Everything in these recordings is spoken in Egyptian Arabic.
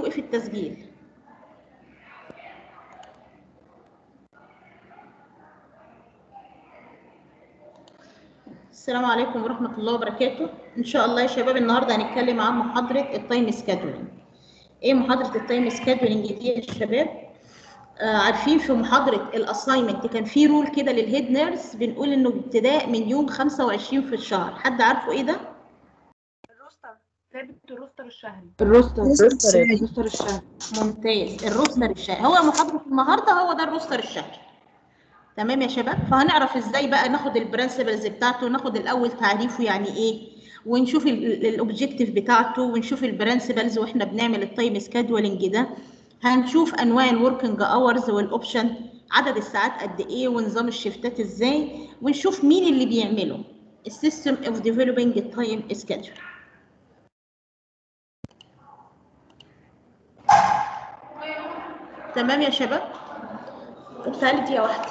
وايه في التسجيل السلام عليكم ورحمة الله وبركاته إن شاء الله يا شباب النهاردة هنتكلم عن محاضرة التايم سكادولينج إيه محاضرة التايم سكادولينج دي يا شباب آه عارفين في محاضرة الأسايمنت كان في رول كده للهيد نيرس بنقول إنه ابتداء من يوم 25 في الشهر حد عارفه إيه ده؟ الروستر ثابت الروستر الشهري الروستر الروستر. الروستر الشهري ممتاز الروستر الشهري هو محاضرة النهاردة هو ده الروستر الشهري تمام يا شباب فهنعرف ازاي بقى ناخد البرنسبلز بتاعته ناخد الاول تعريفه يعني ايه ونشوف الاوبجيكتيف بتاعته ونشوف البرنسبلز واحنا بنعمل التايم سكادولينج ده هنشوف انواع الوركينج اورز والاوبشن عدد الساعات قد ايه ونظام الشيفتات ازاي ونشوف مين اللي بيعمله السيستم اوف ديفلوبينج التايم سكادول تمام يا شباب طب تعالي دقيقة واحدة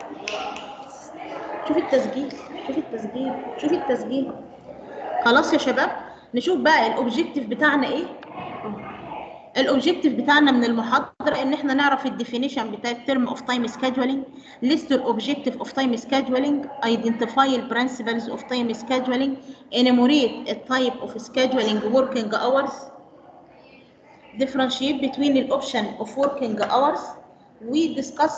شوفي التسجيل شوفي التسجيل شوفي التسجيل خلاص يا شباب نشوف بقى الاوبجيكتيف بتاعنا ايه الاوبجيكتيف بتاعنا من المحاضره ان احنا نعرف الديفينيشن بتاع الترم اوف تايم سكادجولينج ليست الاوبجيكتيف اوف تايم سكادجولينج ايدنتيفاي البرنسبلز اوف تايم سكادجولينج enumerate التايب اوف سكادجولينج working hours differentiate between the option of working hours we discuss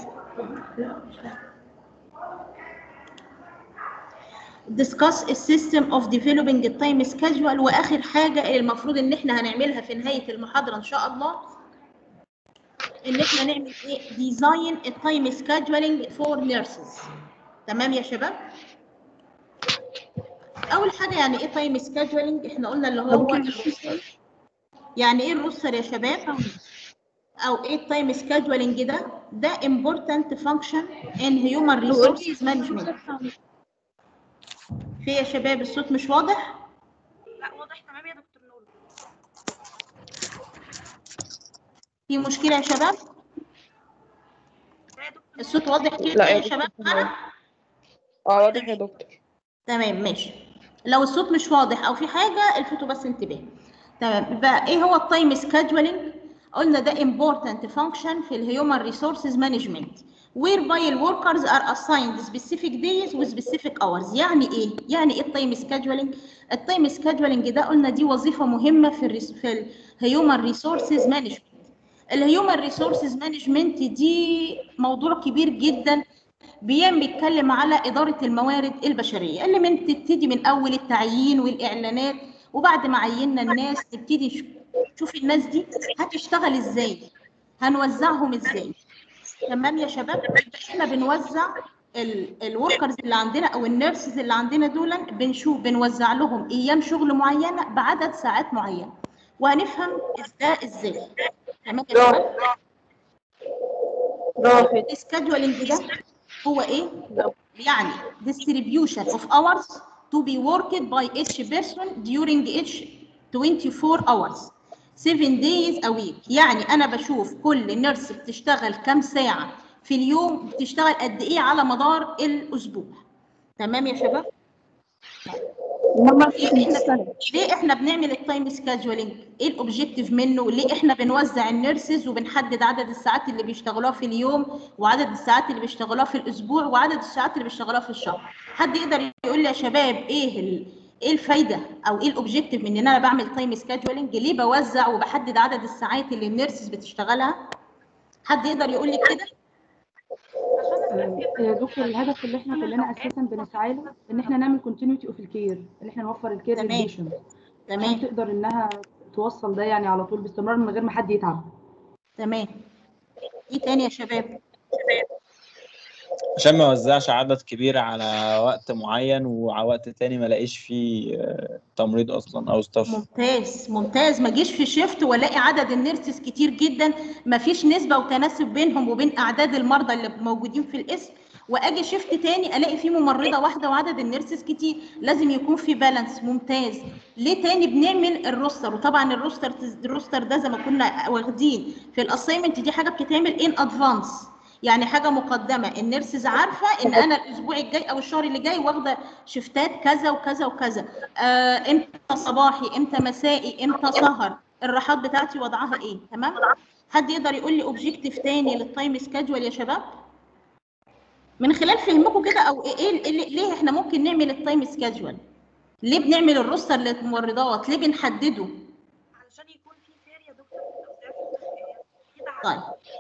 discuss a system of developing a time schedule واخر حاجه اللي المفروض ان احنا هنعملها في نهايه المحاضره ان شاء الله ان احنا نعمل ايه design a time scheduling for nurses تمام يا شباب اول حاجه يعني ايه time scheduling احنا قلنا اللي هو الروستر يعني ايه الروستر يا شباب او ايه التايم سكادجولينج ده ده important function in human resources management في يا شباب الصوت مش واضح لا واضح تمام يا دكتور نور في مشكله يا شباب لا يا دكتور الصوت واضح كده لا يا يا شباب دكتور. انا اه واضح يا دكتور تمام ماشي لو الصوت مش واضح او في حاجه الفتوا بس انتباه تمام يبقى ايه هو التايم سكادجولينج قلنا ده important function في الهيومن ريسورسز مانجمنت whereby the workers are assigned specific days with specific hours يعني ايه يعني ايه التايم سكادجولينج التايم سكادجولينج ده قلنا دي وظيفه مهمه في الريس في الهيومن ريسورسز مانجمنت الهيومن ريسورسز مانجمنت دي موضوع كبير جدا بيان بيتكلم على إدارة الموارد البشرية اللي من تبتدي من أول التعيين والإعلانات وبعد ما عيننا الناس نبتدي نش- نشوف الناس دي هتشتغل إزاي هنوزعهم إزاي تمام يا شباب يبقى احنا بنوزع الوركرز اللي عندنا او النيرسز اللي عندنا دول بنشوف بنوزع لهم ايام شغل معينه بعدد ساعات معينه وهنفهم ده ازاي تمام يا شباب برافو السكادجولينج ده هو ايه؟ يعني distribution of hours to be worked by each person during each 24 hours 7 days a week يعني انا بشوف كل نيرس بتشتغل كام ساعة في اليوم بتشتغل قد ايه على مدار الاسبوع تمام يا شباب؟ ماما ليه احنا بنعمل التايم سكادجولينج ايه الاوبجيكتيف منه ليه احنا بنوزع النيرسز وبنحدد عدد الساعات اللي بيشتغلوها في اليوم وعدد الساعات اللي بيشتغلوها في الاسبوع وعدد الساعات اللي بيشتغلوها في الشهر حد يقدر يقول لي يا شباب ايه ال... ايه الفايده او ايه الاوبجيكتيف من ان انا بعمل تايم سكادجولينج ليه بوزع وبحدد عدد الساعات اللي النيرسز بتشتغلها حد يقدر يقول لي كده يا دكتور الهدف اللي احنا كلنا اساسا بنسعى له ان احنا نعمل كونتينيوتي اوف الكير ان احنا نوفر الكير تمام. للبيشنت عشان تمام تقدر انها توصل ده يعني على طول باستمرار من غير ما حد يتعب تمام ايه تاني يا شباب عشان ما اوزعش عدد كبير على وقت معين وعلى وقت تاني ما الاقيش فيه آه، تمريض اصلا او ستاف ممتاز ممتاز ما اجيش في شيفت والاقي عدد النيرسز كتير جدا ما فيش نسبه وتناسب بينهم وبين اعداد المرضى اللي موجودين في القسم واجي شيفت تاني الاقي فيه ممرضه واحده وعدد النيرسز كتير لازم يكون في بالانس ممتاز ليه تاني بنعمل الروستر وطبعا الروستر الروستر ده زي ما كنا واخدين في الاساينمنت دي حاجه بتتعمل ان ادفانس يعني حاجه مقدمه النيرسز عارفه ان انا الاسبوع الجاي او الشهر اللي جاي واخده شفتات كذا وكذا وكذا آه امتى صباحي امتى مسائي امتى سهر الراحات بتاعتي وضعها ايه تمام حد يقدر يقول لي اوبجيكتيف تاني للتايم سكادجول يا شباب من خلال فهمكم كده او ايه إيه- إيه- ليه احنا ممكن نعمل التايم سكادجول ليه بنعمل الروستر للممرضات ليه بنحدده علشان يكون في فير يا دكتور كده طيب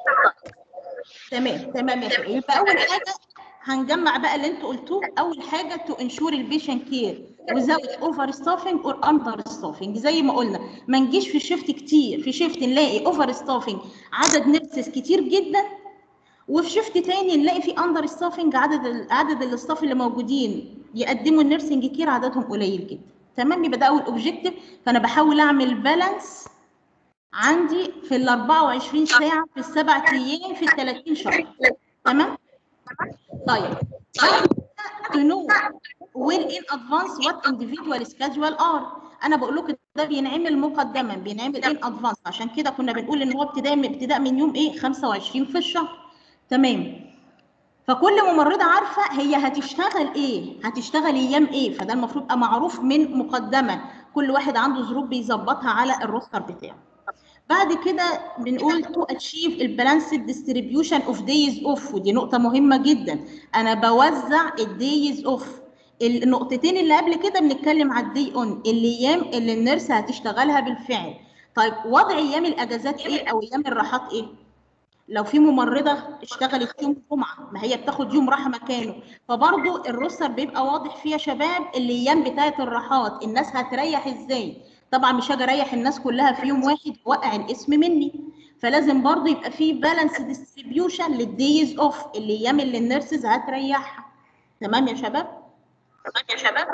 تمام تمام يا شباب يبقى اول حاجه هنجمع بقى اللي انتوا قلتوه اول حاجه تو انشور البيشنت كير without اوفر ستافنج اور اندر ستافنج زي ما قلنا ما نجيش في شيفت كتير في شيفت نلاقي اوفر ستافنج عدد نيرسز كتير جدا وفي شيفت تاني نلاقي في اندر ستافنج عدد ال- عدد الاستاف اللي موجودين يقدموا النيرسنج كير عددهم قليل جدا تمام يبقى ده اول اوبجيكتيف فانا بحاول اعمل بالانس عندي في ال 24 ساعه في السبع ايام في ال 30 شهر تمام طيب to know well in advance what individual schedule are انا بقول لكم ده بينعمل مقدما بينعمل in advance عشان كده كنا بنقول ان هو ابتداء من ابتداء من يوم ايه 25 في الشهر تمام فكل ممرضه عارفه هي هتشتغل ايه هتشتغل ايام ايه فده المفروض يبقى معروف من مقدما كل واحد عنده ظروف بيظبطها على الروستر بتاعه بعد كده بنقول to achieve البالانسد distribution of days off ودي نقطة مهمة جدا أنا بوزع الدايز اوف النقطتين اللي قبل كده بنتكلم على الدي اون الايام اللي النيرس هتشتغلها بالفعل طيب وضع ايام الاجازات ايه او ايام الراحات ايه لو في ممرضه اشتغلت يوم جمعه ما هي بتاخد يوم راحه مكانه فبرضه الروستر بيبقى واضح فيه يا شباب الايام بتاعه الراحات الناس هتريح ازاي طبعا مش هاجي اريح الناس كلها في يوم واحد وقع الاسم مني فلازم برضه يبقى في بالانس ديستريبيوشن للديز اوف الايام اللي النيرسز هتريحها تمام يا شباب تمام يا شباب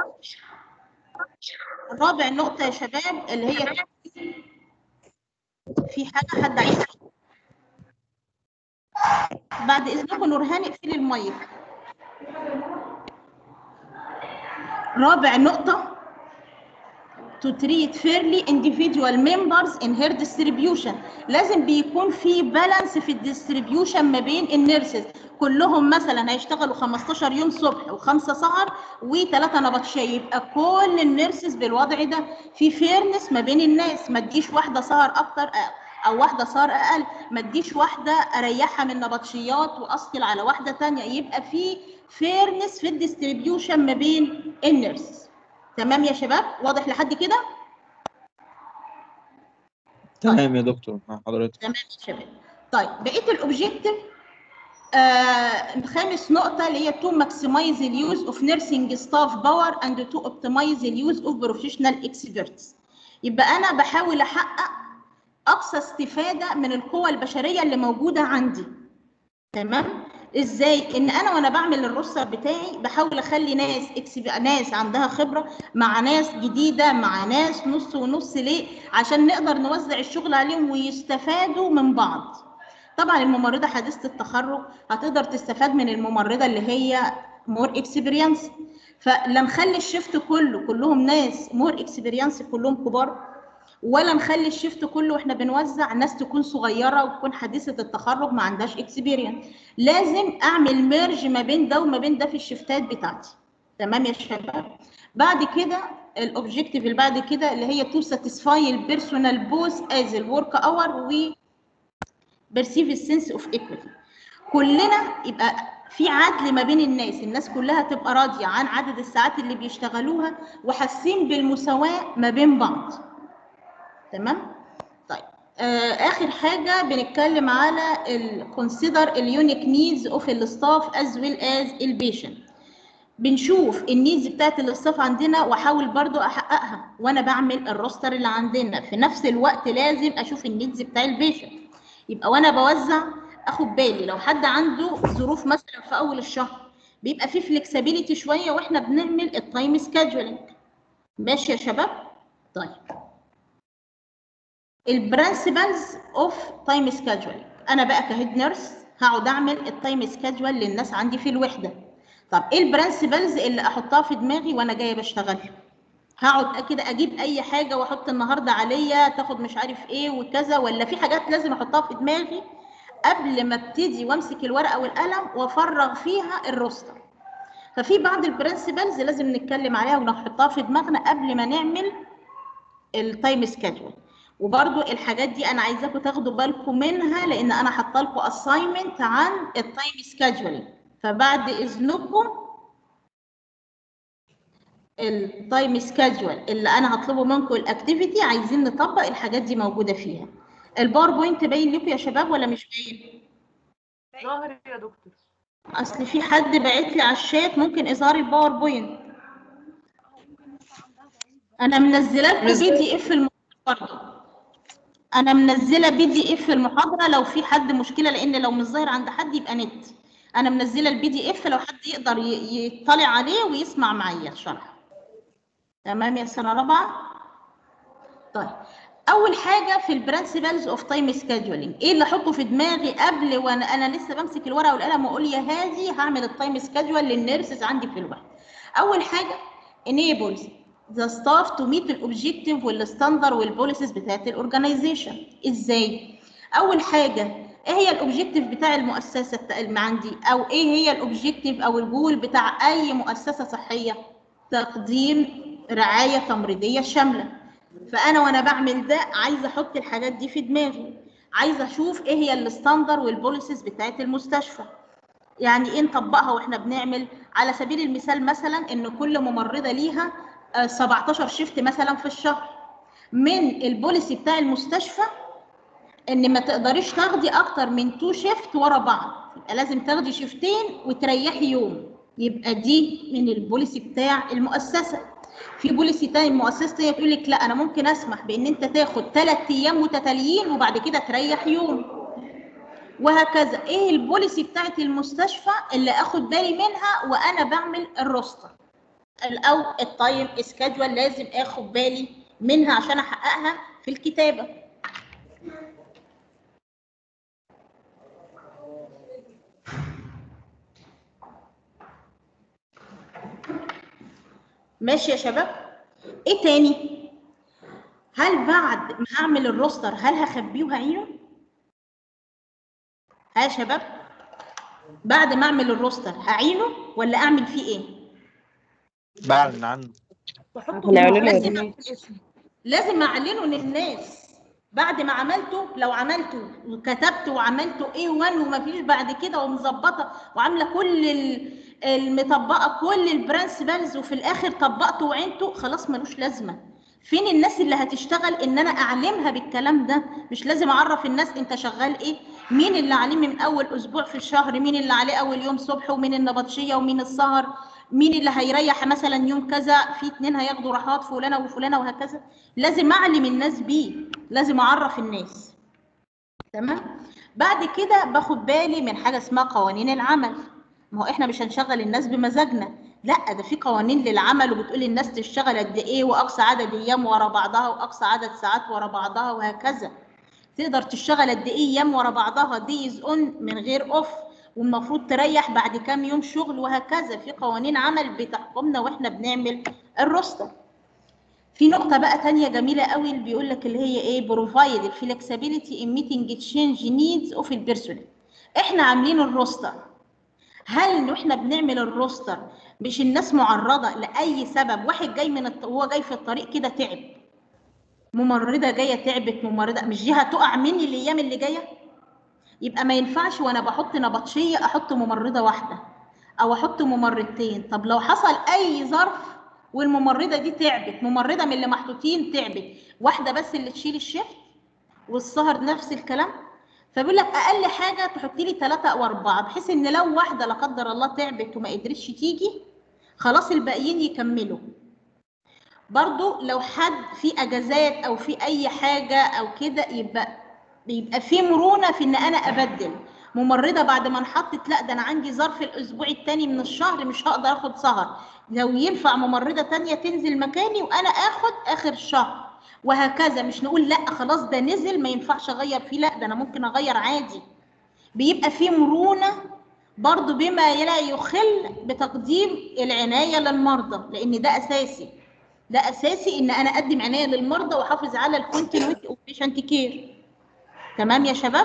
رابع نقطه يا شباب اللي هي في حاجه حد عايز بعد اذنكم نورهان اقفلي المايك رابع نقطه to treat fairly individual members in her distribution لازم بيكون في بالانس في الديستريبيوشن ما بين النيرسز كلهم مثلا هيشتغلوا 15 يوم صبح وخمسه سهر وثلاثه نبطشيه يبقى كل النيرسز بالوضع ده في فيرنس ما بين الناس ما تجيش واحده سهر اكتر او واحده سهر اقل ما تجيش واحده اريحها من نبطشيات واثقل على واحده ثانيه يبقى في فيرنس في الديستريبيوشن ما بين النيرسز تمام يا شباب واضح لحد كده تمام يا دكتور مع حضرتك تمام يا شباب طيب بقيه الاوبجيكتيف آه خامس نقطه اللي هي تو ماكسمايز اليوز اوف نيرسينج ستاف باور اند تو اوبتمايز اليوز اوف بروفيشنال اكسبرتس يبقى انا بحاول احقق اقصى استفاده من القوى البشريه اللي موجوده عندي تمام ازاي ان انا وانا بعمل الروستر بتاعي بحاول اخلي ناس اكسب ناس عندها خبره مع ناس جديده مع ناس نص ونص ليه عشان نقدر نوزع الشغل عليهم ويستفادوا من بعض طبعا الممرضه حديثه التخرج هتقدر تستفاد من الممرضه اللي هي مور اكسبيرينس فلا نخلي الشفت كله كلهم ناس مور اكسبيرينس كلهم كبار ولا نخلي الشفت كله واحنا بنوزع ناس تكون صغيره وتكون حديثه التخرج ما عندهاش اكسبيرينس لازم اعمل ميرج ما بين ده وما بين ده في الشفتات بتاعتي تمام يا شباب بعد كده الاوبجيكتيف اللي بعد كده اللي هي تو ساتيسفاي البيرسونال بوز از الورك اور و بيرسيف السنس اوف ايكويتي كلنا يبقى في عدل ما بين الناس الناس كلها تبقى راضيه عن عدد الساعات اللي بيشتغلوها وحاسين بالمساواه ما بين بعض تمام طيب آه اخر حاجه بنتكلم على الكونسيدر اليونيك نيدز اوف الستاف از ويل از البيشنت بنشوف النيدز بتاعت الاستاف عندنا واحاول برضو احققها وانا بعمل الروستر اللي عندنا في نفس الوقت لازم اشوف النيدز بتاع البيشنت يبقى وانا بوزع اخد بالي لو حد عنده ظروف مثلا في اول الشهر بيبقى في فلكسبيليتي شويه واحنا بنعمل التايم سكادجولينج ماشي يا شباب طيب البرنسبلز اوف تايم سكادجولينج انا بقى كهيد نيرس هقعد اعمل التايم سكادجول للناس عندي في الوحده طب ايه البرنسبلز اللي احطها في دماغي وانا جايه بشتغل هقعد كده اجيب اي حاجه واحط النهارده عليا تاخد مش عارف ايه وكذا ولا في حاجات لازم احطها في دماغي قبل ما ابتدي وامسك الورقه والقلم وافرغ فيها الروستر ففي بعض البرنسبلز لازم نتكلم عليها ونحطها في دماغنا قبل ما نعمل التايم سكادجول وبرضو الحاجات دي انا عايزاكم تاخدوا بالكم منها لان انا حاطه لكم اساينمنت عن التايم سكادجولينج فبعد اذنكم التايم سكادجول اللي انا هطلبه منكم الاكتيفيتي عايزين نطبق الحاجات دي موجوده فيها الباوربوينت باين لكم يا شباب ولا مش باين ظاهر يا دكتور اصل في حد باعت لي على الشات ممكن اظهار الباوربوينت انا منزله لكم بي دي اف المحاضره برضه انا منزله بي دي اف المحاضره لو في حد مشكله لان لو مش ظاهر عند حد يبقى نت انا منزله البي دي اف لو حد يقدر ي- يطلع عليه ويسمع معايا الشرح تمام يا سنه رابعه طيب اول حاجه في البرنسبلز اوف تايم سكادجولينج ايه اللي احطه في دماغي قبل وانا انا لسه بمسك الورقه والقلم واقول يا هادي هعمل التايم سكادجول للنيرسز عندي في الوحده اول حاجه enables the staff to meet الاوبجيكتيف والستاندر والبوليسز بتاعت الاورجنايزيشن ازاي اول حاجه ايه هي الاوبجيكتيف بتاع المؤسسه بتاع اللي عندي او ايه هي الاوبجيكتيف او الجول بتاع اي مؤسسه صحيه تقديم رعايه تمريضيه شامله فانا وانا بعمل ده عايزه احط الحاجات دي في دماغي عايزه اشوف ايه هي الستاندر والبوليسز بتاعت المستشفى يعني ايه نطبقها واحنا بنعمل على سبيل المثال مثلا ان كل ممرضه ليها آه، 17 شيفت مثلا في الشهر من البوليسي بتاع المستشفى ان ما تقدريش تاخدي اكتر من تو شيفت ورا بعض يبقى لازم تاخدي شيفتين وتريحي يوم يبقى دي من البوليسي بتاع المؤسسه في بوليسي تاني مؤسسه تانية تقول لك لا انا ممكن اسمح بان انت تاخد ثلاث ايام متتاليين وبعد كده تريح يوم وهكذا ايه البوليسي بتاعت المستشفى اللي اخد بالي منها وانا بعمل الروستر او التايم سكادجول لازم اخد بالي منها عشان احققها في الكتابه ماشي يا شباب ايه تاني هل بعد ما هعمل الروستر هل هخبيه وهعينه ها يا شباب بعد ما اعمل الروستر هعينه ولا اعمل فيه ايه بعلن عنه بحطه هنعلنه لازم للناس. لازم اعلنه للناس بعد ما عملته لو عملته وكتبت وعملته A1 ومفيش بعد كده ومظبطه وعامله كل ال- المطبقه كل البرنسبلز وفي الاخر طبقته وعينته خلاص ملوش لازمه فين الناس اللي هتشتغل ان انا اعلمها بالكلام ده مش لازم اعرف الناس انت شغال ايه مين اللي عليه من اول اسبوع في الشهر مين اللي عليه اول يوم صبح ومين النبطشيه ومين السهر مين اللي هيريح مثلا يوم كذا في اتنين هياخدوا راحات فلانه وفلانه وهكذا لازم اعلم الناس بيه لازم اعرف الناس تمام بعد كده باخد بالي من حاجه اسمها قوانين العمل ما هو احنا مش هنشغل الناس بمزاجنا لا ده في قوانين للعمل وبتقول الناس تشتغل قد ايه واقصى عدد ايام ورا بعضها واقصى عدد ساعات ورا بعضها وهكذا تقدر تشتغل قد ايه ايام ورا بعضها ديز اون من غير اوف والمفروض تريح بعد كام يوم شغل وهكذا في قوانين عمل بتحكمنا واحنا بنعمل الروستر في نقطة بقى تانية جميلة قوي اللي بيقول لك اللي هي ايه provide the flexibility in meeting change needs of البيرسونال احنا عاملين الروستر هل واحنا بنعمل الروستر مش الناس معرضة لأي سبب واحد جاي من الط... وهو جاي في الطريق كده تعب ممرضة جاية تعبت ممرضة مش دي هتقع مني الأيام اللي جاية يبقى ما ينفعش وأنا بحط نبطشية أحط ممرضة واحدة أو أحط ممرضتين طب لو حصل أي ظرف والممرضة دي تعبت ممرضة من اللي محطوطين تعبت واحدة بس اللي تشيل الشيفت والسهر نفس الكلام فبيقول لك اقل حاجه تحطي لي ثلاثه او اربعه بحيث ان لو واحده لا قدر الله تعبت وما قدرتش تيجي خلاص الباقيين يكملوا برضو لو حد في اجازات او في اي حاجه او كده يبقى بيبقى في مرونه في ان انا ابدل ممرضه بعد ما انحطت لا ده انا عندي ظرف الاسبوع الثاني من الشهر مش هقدر اخد سهر لو ينفع ممرضه تانية تنزل مكاني وانا اخد اخر الشهر وهكذا مش نقول لا خلاص ده نزل ما ينفعش اغير فيه لا ده انا ممكن اغير عادي بيبقى في مرونه برضو بما لا يخل بتقديم العنايه للمرضى لان ده اساسي ده اساسي ان انا اقدم عنايه للمرضى واحافظ على الكونتينيوتي اوف بيشنت كير تمام يا شباب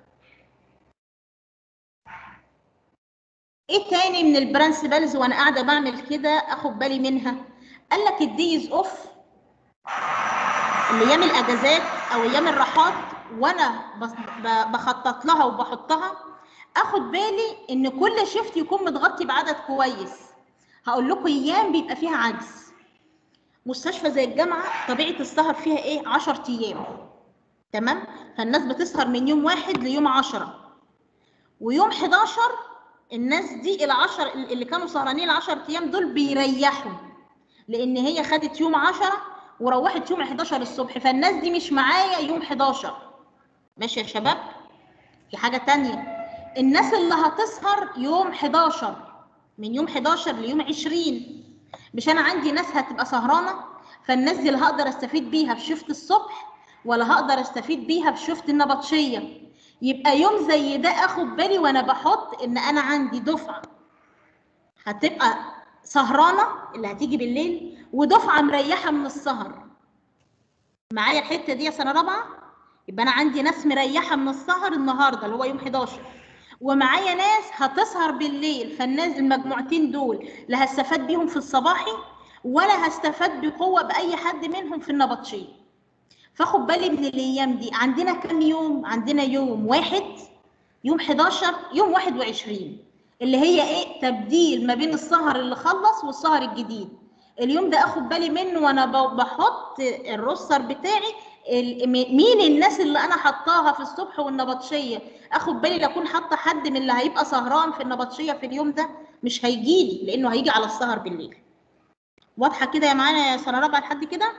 ايه تاني من البرنسبلز وانا قاعده بعمل كده اخد بالي منها قال لك الديز اوف الايام الاجازات او ايام الراحات وانا بس- ب- بخطط لها وبحطها اخد بالي ان كل شيفت يكون متغطي بعدد كويس هقول لكم ايام بيبقى فيها عجز مستشفى زي الجامعه طبيعه السهر فيها ايه 10 ايام تمام فالناس بتسهر من يوم واحد ليوم 10 ويوم 11 الناس دي العشر اللي كانوا سهرانين العشر ايام دول بيريحوا لان هي خدت يوم 10 وروحت يوم 11 الصبح فالناس دي مش معايا يوم 11 ماشي يا شباب في حاجه تانية الناس اللي هتسهر يوم 11 من يوم 11 ليوم 20 مش انا عندي ناس هتبقى سهرانه فالناس دي لا هقدر استفيد بيها في شفت الصبح ولا هقدر استفيد بيها في شفت النبطشيه يبقى يوم زي ده اخد بالي وانا بحط ان انا عندي دفعه هتبقى سهرانه اللي هتيجي بالليل ودفعه مريحه من السهر معايا الحته دي يا سنه رابعه يبقى انا عندي ناس مريحه من السهر النهارده اللي هو يوم 11 ومعايا ناس هتسهر بالليل فالناس المجموعتين دول لا هستفاد بيهم في الصباحي ولا هستفاد بقوه باي حد منهم في النبطشيه فاخد بالي من الايام دي عندنا كام يوم عندنا يوم واحد يوم 11 يوم 21 اللي هي ايه تبديل ما بين السهر اللي خلص والسهر الجديد اليوم ده اخد بالي منه وانا ب- بحط الروستر بتاعي ال- م- مين الناس اللي انا حطاها في الصبح والنبطشيه اخد بالي لا اكون حاطه حد من اللي هيبقى سهران في النبطشيه في اليوم ده مش هيجيلي لانه هيجي على السهر بالليل واضحه كده يا معانا يا سنه رابعه لحد كده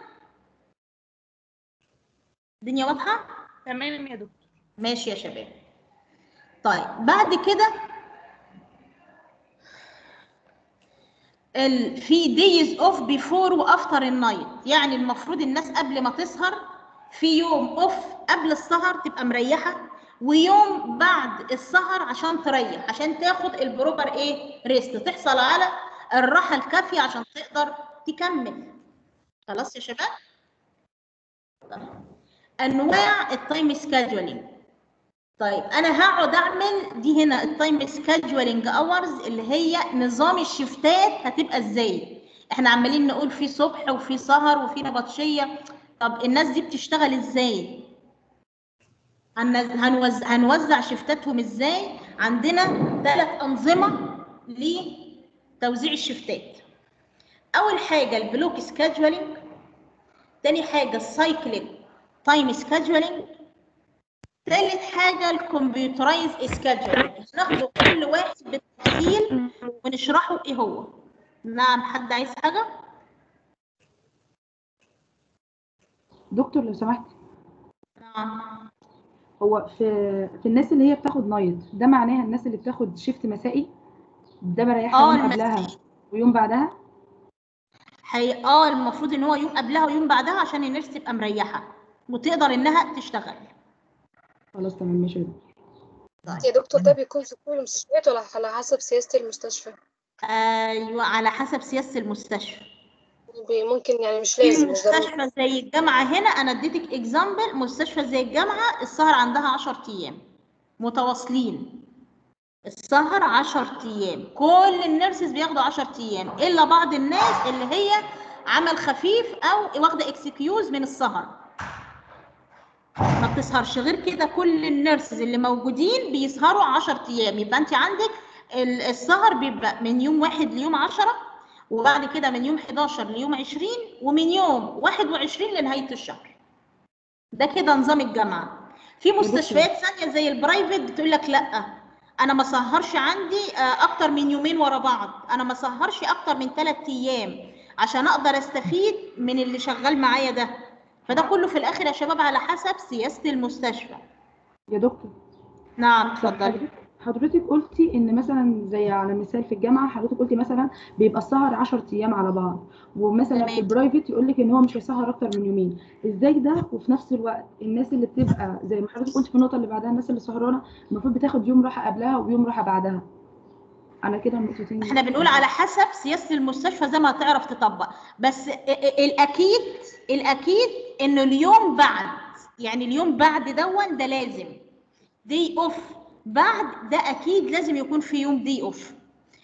الدنيا واضحه تمام يا دكتور ماشي يا شباب طيب بعد كده ال في days off before وافتر النايت يعني المفروض الناس قبل ما تسهر في يوم اوف قبل السهر تبقى مريحه ويوم بعد السهر عشان تريح عشان تاخد البروبر ايه ريست تحصل على الراحه الكافيه عشان تقدر تكمل خلاص يا شباب طيب. انواع التايم سكادجولينج طيب انا هقعد اعمل دي هنا التايم سكادجولينج اورز اللي هي نظام الشفتات هتبقى ازاي احنا عمالين نقول في صبح وفي سهر وفي نبطشيه طب الناس دي بتشتغل ازاي هنز- هنوزع هنوزع شفتاتهم ازاي عندنا ثلاث انظمه لتوزيع الشفتات اول حاجه البلوك سكادجولينج تاني حاجه السايكليك تايم سكادجولينج تالت حاجة الكمبيوترايز سكادجولينج ناخد كل واحد بالتفصيل ونشرحه ايه هو نعم حد عايز حاجة؟ دكتور لو سمحت نعم هو في في الناس اللي هي بتاخد نايت ده معناها الناس اللي بتاخد شيفت مسائي ده مريحها اه يوم قبلها المسائي ويوم بعدها هي اه المفروض ان هو يوم قبلها ويوم بعدها عشان الناس تبقى مريحة وتقدر انها تشتغل خلاص تمام ماشي يا دكتور. يا دكتور ده بيكون في كل المستشفيات ولا على حسب سياسة المستشفى ايوه على حسب سياسة المستشفى بي- ممكن يعني مش في لازم مش ضروري مستشفى زي الجامعة هنا أنا اديتك إكزامبل مستشفى زي الجامعة السهر عندها 10 أيام متواصلين السهر 10 أيام كل النيرسز بياخدوا 10 أيام إلا بعض الناس اللي هي عمل خفيف أو واخدة اكسكيوز من السهر ما بتسهرش غير كده كل النيرسز اللي موجودين بيسهروا 10 أيام يبقى أنت عندك ال- السهر بيبقى من يوم واحد ليوم 10 وبعد كده من يوم 11 ليوم 20 ومن يوم 21 لنهاية الشهر ده كده نظام الجامعة في مستشفيات ثانية زي البرايفت بتقول لك لا انا ما سهرش عندي آه، اكتر من يومين ورا بعض انا ما سهرش اكتر من ثلاث ايام عشان اقدر استفيد من اللي شغال معايا ده فده كله في الاخر يا شباب على حسب سياسة المستشفى يا دكتور نعم طب اتفضلي حضرتك حضرتك قلتي ان مثلا زي على مثال في الجامعه حضرتك قلتي مثلا بيبقى السهر 10 ايام على بعض ومثلا تمام. في البرايفت يقول لك ان هو مش هيسهر اكتر من يومين ازاي ده وفي نفس الوقت الناس اللي بتبقى زي ما حضرتك قلتي في النقطه اللي بعدها الناس اللي سهرانه المفروض بتاخد يوم راحه قبلها ويوم راحه بعدها انا كده النقطتين احنا بنقول على حسب سياسة المستشفى زي ما تعرف تطبق بس ا- ا- الاكيد الاكيد انه اليوم بعد يعني اليوم بعد دون ده لازم دي اوف بعد ده اكيد لازم يكون في يوم دي اوف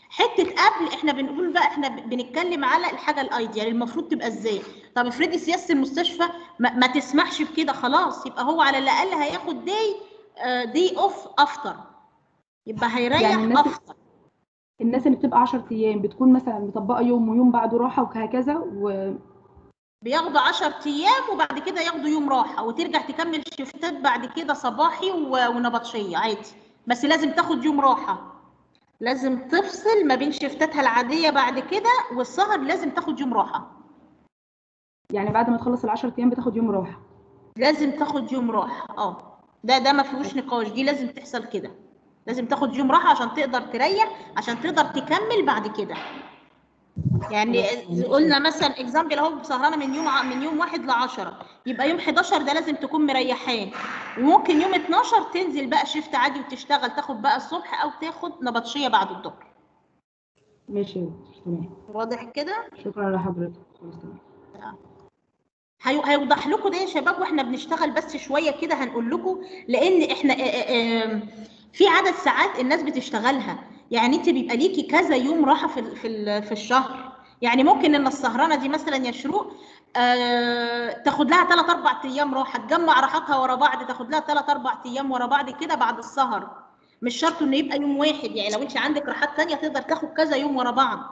حته قبل احنا بنقول بقى احنا ب- بنتكلم على الحاجه الايديال المفروض تبقى ازاي طب افرضي سياسه المستشفى ما, ما تسمحش بكده خلاص يبقى هو على الاقل هياخد دي دي اوف افتر يبقى هيريح يعني الناس- افتر الناس اللي بتبقى 10 ايام بتكون مثلا مطبقه يوم ويوم بعده راحه وهكذا و... بياخدوا 10 ايام وبعد كده ياخدوا يوم راحه وترجع تكمل شيفتات بعد كده صباحي و- ونبطشيه عادي بس لازم تاخد يوم راحه لازم تفصل ما بين شيفتاتها العاديه بعد كده والسهر لازم تاخد يوم راحه يعني بعد ما تخلص ال 10 ايام بتاخد يوم راحه لازم تاخد يوم راحه اه ده ده ما فيهوش نقاش دي لازم تحصل كده لازم تاخد يوم راحه عشان تقدر تريح عشان تقدر تكمل بعد كده يعني قلنا مثلا اكزامبل اهو سهرانه من يوم ع- من يوم واحد ل 10 يبقى يوم 11 ده لازم تكون مريحاه وممكن يوم 12 تنزل بقى شيفت عادي وتشتغل تاخد بقى الصبح او تاخد نبطشيه بعد الظهر ماشي يا دكتور تمام واضح كده شكرا لحضرتك خلاص تمام هي- هيوضح لكم ده يا شباب واحنا بنشتغل بس شويه كده هنقول لكم لان احنا آه، آه، آه، في عدد ساعات الناس بتشتغلها يعني انت بيبقى ليكي كذا يوم راحه في ال- في ال- في الشهر يعني ممكن ان السهرانه دي مثلا يا شروق آه، تاخد لها 3 4 ايام راحه تجمع راحتها ورا بعض تاخد لها 3 4 ايام ورا بعض كده بعد السهر مش شرط انه يبقى يوم واحد يعني لو انت عندك راحات تانية تقدر تاخد كذا يوم ورا بعض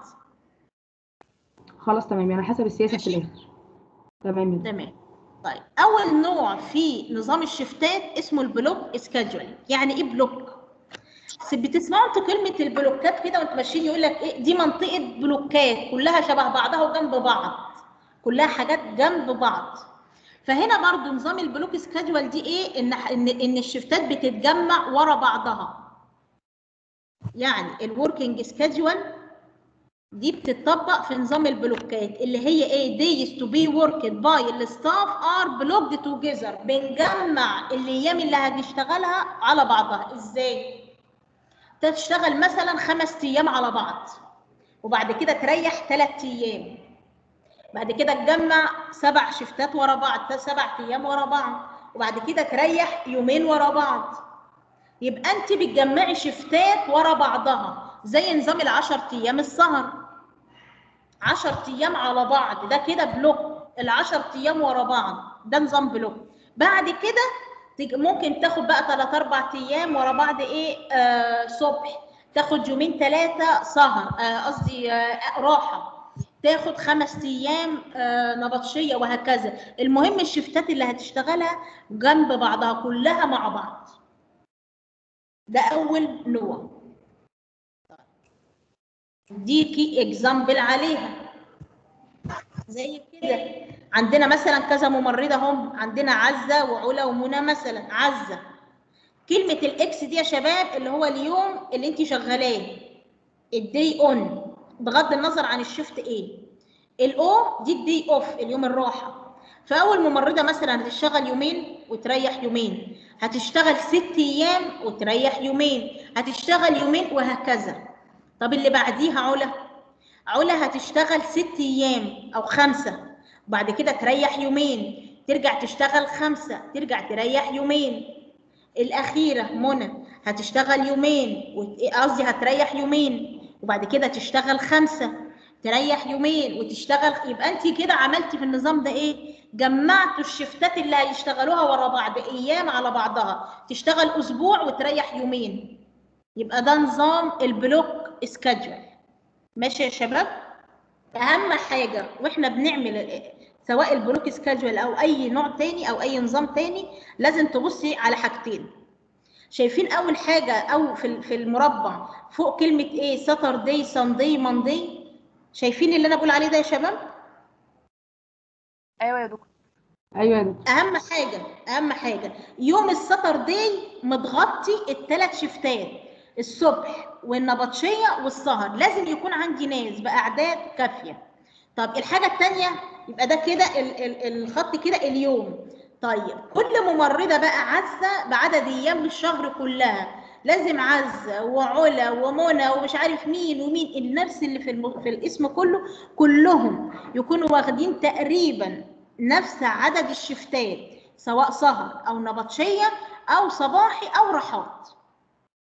خلاص تمام يعني حسب السياسه في ماشي. الاخر تمام يا دكتور. تمام طيب اول نوع في نظام الشفتات اسمه البلوك سكادجولينج يعني ايه بلوك بس بتسمعوا انتوا كلمه البلوكات كده وانتوا ماشيين يقول لك ايه دي منطقه بلوكات كلها شبه بعضها وجنب بعض كلها حاجات جنب بعض فهنا برضو نظام البلوك سكادجول دي ايه ان ان ان الشفتات بتتجمع ورا بعضها يعني الوركينج سكادجول دي بتطبق في نظام البلوكات اللي هي ايه days to be worked by الستاف are blocked together بنجمع الايام اللي هنشتغلها على بعضها ازاي تشتغل مثلا خمس ايام على بعض وبعد كده تريح ثلاث ايام بعد كده تجمع سبع شفتات ورا بعض سبع ايام ورا بعض وبعد كده تريح يومين ورا بعض يبقى انت بتجمعي شفتات ورا بعضها زي نظام العشر ايام السهر عشر ايام على بعض ده كده بلوك العشر ايام ورا بعض ده نظام بلوك بعد كده تج- ممكن تاخد بقى 3 4 ايام ورا بعض ايه آه صبح تاخد يومين ثلاثه سهر آه، قصدي آه راحه تاخد خمس ايام آه نبطشيه وهكذا المهم الشفتات اللي هتشتغلها جنب بعضها كلها مع بعض ده اول نوع ديكي اكزامبل عليها زي كده عندنا مثلا كذا ممرضه هم عندنا عزه وعلا ومنى مثلا عزه كلمه الاكس دي يا شباب اللي هو اليوم اللي انت شغالاه الدي اون بغض النظر عن الشفت ايه الاو دي الدي اوف اليوم الراحه فاول ممرضه مثلا هتشتغل يومين وتريح يومين هتشتغل ست ايام وتريح يومين هتشتغل يومين وهكذا طب اللي بعديها علا علا هتشتغل ست ايام او خمسه بعد كده تريح يومين ترجع تشتغل خمسه ترجع تريح يومين الاخيره منى هتشتغل يومين وت- قصدي هتريح يومين وبعد كده تشتغل خمسه تريح يومين وتشتغل يبقى انت كده عملتي في النظام ده ايه جمعتوا الشفتات اللي هيشتغلوها ورا بعض ايام على بعضها تشتغل اسبوع وتريح يومين يبقى ده نظام البلوك سكادجول ماشي يا شباب اهم حاجه واحنا بنعمل سواء البلوك سكادجول او اي نوع تاني او اي نظام تاني لازم تبصي على حاجتين شايفين اول حاجه او في في المربع فوق كلمه ايه ساتردي ساندي ماندي شايفين اللي انا بقول عليه ده يا شباب ايوه يا دكتور ايوه يا دكتور اهم حاجه اهم حاجه يوم الساتردي متغطي الثلاث شفتات الصبح والنبطشيه والسهر لازم يكون عندي ناس باعداد كافيه طب الحاجه الثانيه يبقى ده كده ال- ال- الخط كده اليوم طيب كل ممرضه بقى عزه بعدد ايام الشهر كلها لازم عزه وعلا ومنى ومش عارف مين ومين النفس اللي في الم... في الاسم كله كلهم يكونوا واخدين تقريبا نفس عدد الشفتات سواء سهر او نبطشيه او صباحي او راحات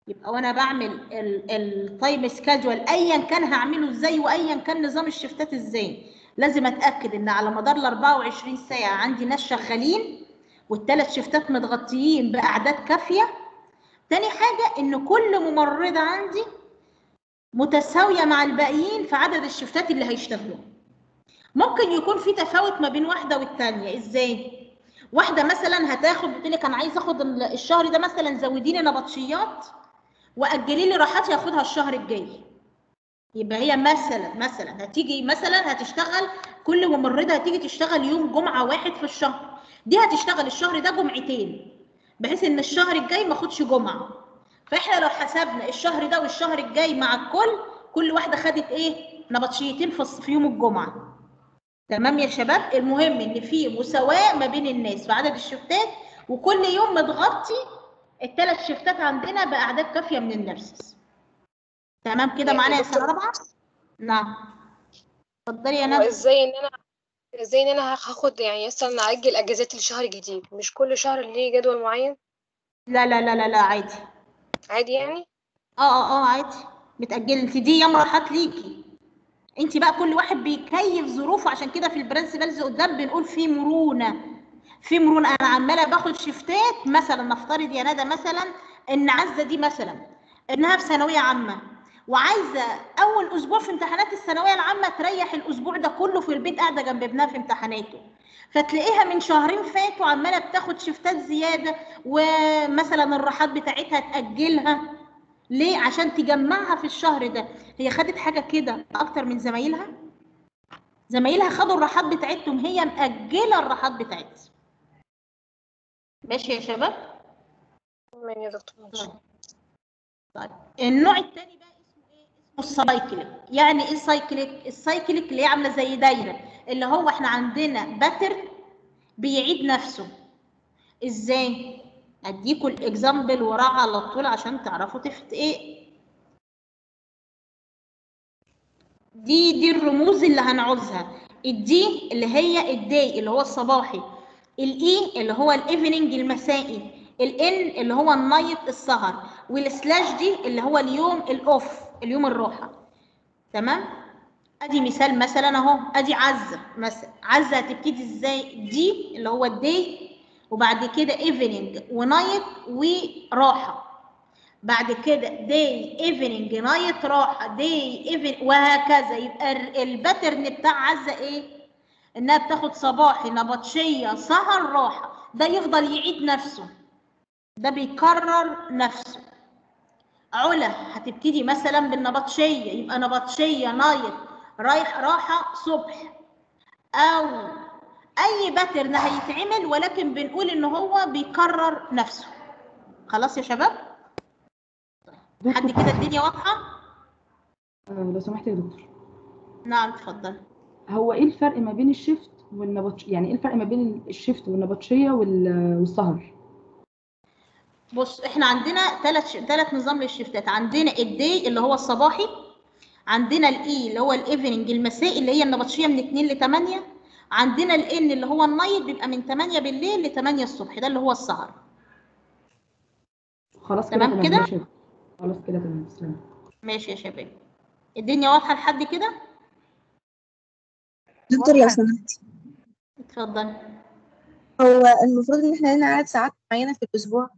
يبقى وانا بعمل التايم سكادجول ايا كان هعمله ازاي وايا كان نظام الشفتات ازاي لازم اتاكد ان على مدار ال 24 ساعه عندي ناس شغالين والثلاث شفتات متغطيين باعداد كافيه تاني حاجه ان كل ممرضه عندي متساويه مع الباقيين في عدد الشفتات اللي هيشتغلوها ممكن يكون في تفاوت ما بين واحده والتانيه ازاي واحده مثلا هتاخد بتقول لك انا عايزه اخد ال- الشهر ده مثلا زوديني نبطشيات واجلي لي راحتي هاخدها الشهر الجاي يبقى هي مثلا مثلا هتيجي مثلا هتشتغل كل ممرضه هتيجي تشتغل يوم جمعه واحد في الشهر دي هتشتغل الشهر ده جمعتين بحيث ان الشهر الجاي ما اخدش جمعه فاحنا لو حسبنا الشهر ده والشهر الجاي مع الكل كل واحده خدت ايه نبطشيتين في الص- في يوم الجمعه تمام يا شباب المهم ان في مساواه ما بين الناس في عدد الشفتات وكل يوم متغطي الثلاث شفتات عندنا باعداد كافيه من النيرسز تمام كده يعني معانا يا دكتور- سنه رابعه نعم اتفضلي يا هو ندى ازاي ان انا ازاي ان انا هاخد يعني مثلا اجل اجازات لشهر جديد مش كل شهر ليه جدول معين لا لا لا لا لا عادي عادي يعني اه اه اه عادي بتأجلي انت دي يوم راحات ليكي انت بقى كل واحد بيكيف ظروفه عشان كده في البرنسبلز قدام بنقول في مرونه في مرونه انا عماله باخد شفتات مثلا نفترض يا ندى مثلا ان عزه دي مثلا انها في ثانويه عامه وعايزه اول اسبوع في امتحانات الثانويه العامه تريح الاسبوع ده كله في البيت قاعده جنب ابنها في امتحاناته فتلاقيها من شهرين فاتوا عماله بتاخد شفتات زياده ومثلا الراحات بتاعتها تاجلها ليه عشان تجمعها في الشهر ده هي خدت حاجه كده اكتر من زمايلها زمايلها خدوا الراحات بتاعتهم هي مأجله الراحات بتاعتها ماشي يا شباب تمام يا دكتور ماشي. طيب النوع الثاني بقى اسمه ايه اسمه السايكليك يعني ايه السايكليك السايكليك اللي هي عامله زي دايره اللي هو احنا عندنا باترن بيعيد نفسه ازاي اديكوا الاكزامبل وراه على طول عشان تعرفوا تفت ايه دي دي الرموز اللي هنعوزها الدي اللي هي الداي اللي هو الصباحي الاي اللي هو الايفنينج المسائي الان اللي هو النايت السهر والسلاش دي اللي هو اليوم الاوف اليوم الراحه تمام ادي مثال مثلا اهو ادي عزه مثلا عزه هتبتدي ازاي دي اللي هو الداي وبعد كده ايفنينج ونايت وراحه بعد كده داي ايفنينج نايت راحه داي ايفن وهكذا يبقى ال- الباترن بتاع عزه ايه انها بتاخد صباحي نبطشيه سهر راحه ده يفضل يعيد نفسه ده بيكرر نفسه علا هتبتدي مثلا بالنبطشيه يبقى نبطشيه نايت رايح راحه صبح او اي باترن هيتعمل ولكن بنقول ان هو بيكرر نفسه خلاص يا شباب حد دكتور كده الدنيا واضحه آه، لو سمحت يا دكتور نعم اتفضل هو ايه الفرق ما بين الشيفت والنبطش يعني ايه الفرق ما بين الشيفت والنبطشيه وال- والسهر بص احنا عندنا ثلاث ثلاث نظام للشفتات عندنا الدي اللي هو الصباحي عندنا الاي اللي هو الايفنينج المسائي اللي هي النبطشيه من 2 ل 8 عندنا الان اللي هو النايت بيبقى من 8 بالليل ل 8 الصبح ده اللي هو السهر خلاص كده تمام تمام كده؟ ماشي خلاص كده تمام تسلم ماشي يا شباب الدنيا واضحه لحد كده دكتور لو سمحت اتفضل هو المفروض ان احنا لنا عدد ساعات معينة في الأسبوع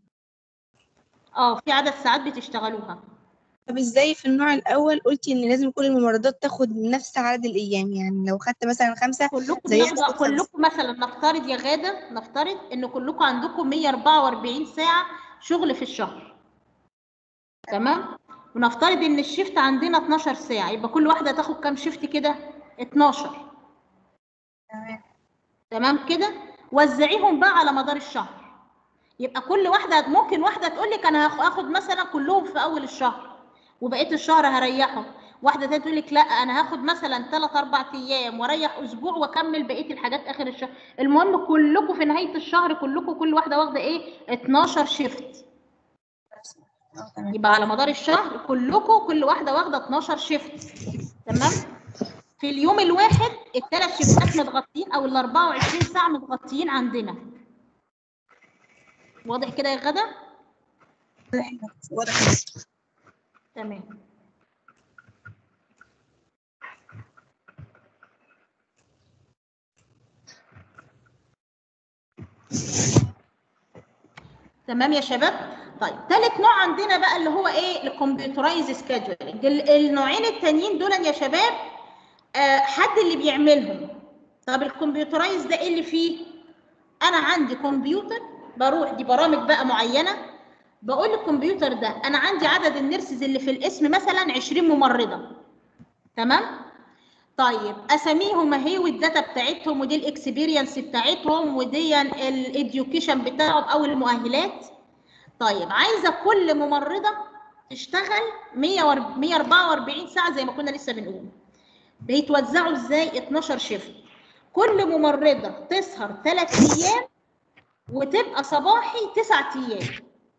اه في عدد ساعات بتشتغلوها طب ازاي في النوع الأول قلتي ان لازم كل الممرضات تاخد نفس عدد الأيام يعني لو خدت مثلا خمسة كلكم زيها بتاخدوا تاخد خمسة كلكم مثلا نفترض يا غاده نفترض ان كلكم عندكم 144 ساعه شغل في الشهر تمام ونفترض ان الشيفت عندنا 12 ساعه يبقى كل واحده تاخد كام شيفت كده 12 تمام تمام كده وزعيهم بقى على مدار الشهر يبقى كل واحده ممكن واحده تقول لك انا هاخ- هاخد مثلا كلهم في اول الشهر وبقيه الشهر هريحهم واحده تانية تقول لك لا انا هاخد مثلا 3 4 ايام واريح اسبوع واكمل بقيه الحاجات اخر الشهر المهم كلكم في نهايه الشهر كلكم كل واحده واخده ايه 12 شيفت اه تمام يبقى على مدار الشهر كلكم كل واحده واخده 12 شيفت تمام في اليوم الواحد الثلاث شيفتات متغطيين او ال 24 ساعه متغطيين عندنا واضح كده يا غدا واضح تمام تمام يا شباب طيب ثالث نوع عندنا بقى اللي هو ايه الكمبيوترايز سكادجولينج النوعين التانيين دول يا شباب آه حد اللي بيعملهم طب الكمبيوترايز ده ايه اللي فيه انا عندي كمبيوتر بروح دي برامج بقى معينه بقول للكمبيوتر ده انا عندي عدد النيرسز اللي في الاسم مثلا 20 ممرضه تمام طيب اساميهم اهي والداتا بتاعتهم ودي الاكسبيرينس بتاعتهم ودي الاديوكيشن بتاعهم او المؤهلات طيب عايزه كل ممرضه تشتغل 144 ساعه زي ما كنا لسه بنقول بيتوزعوا ازاي 12 شيفت كل ممرضه تسهر 3 ايام وتبقى صباحي 9 ايام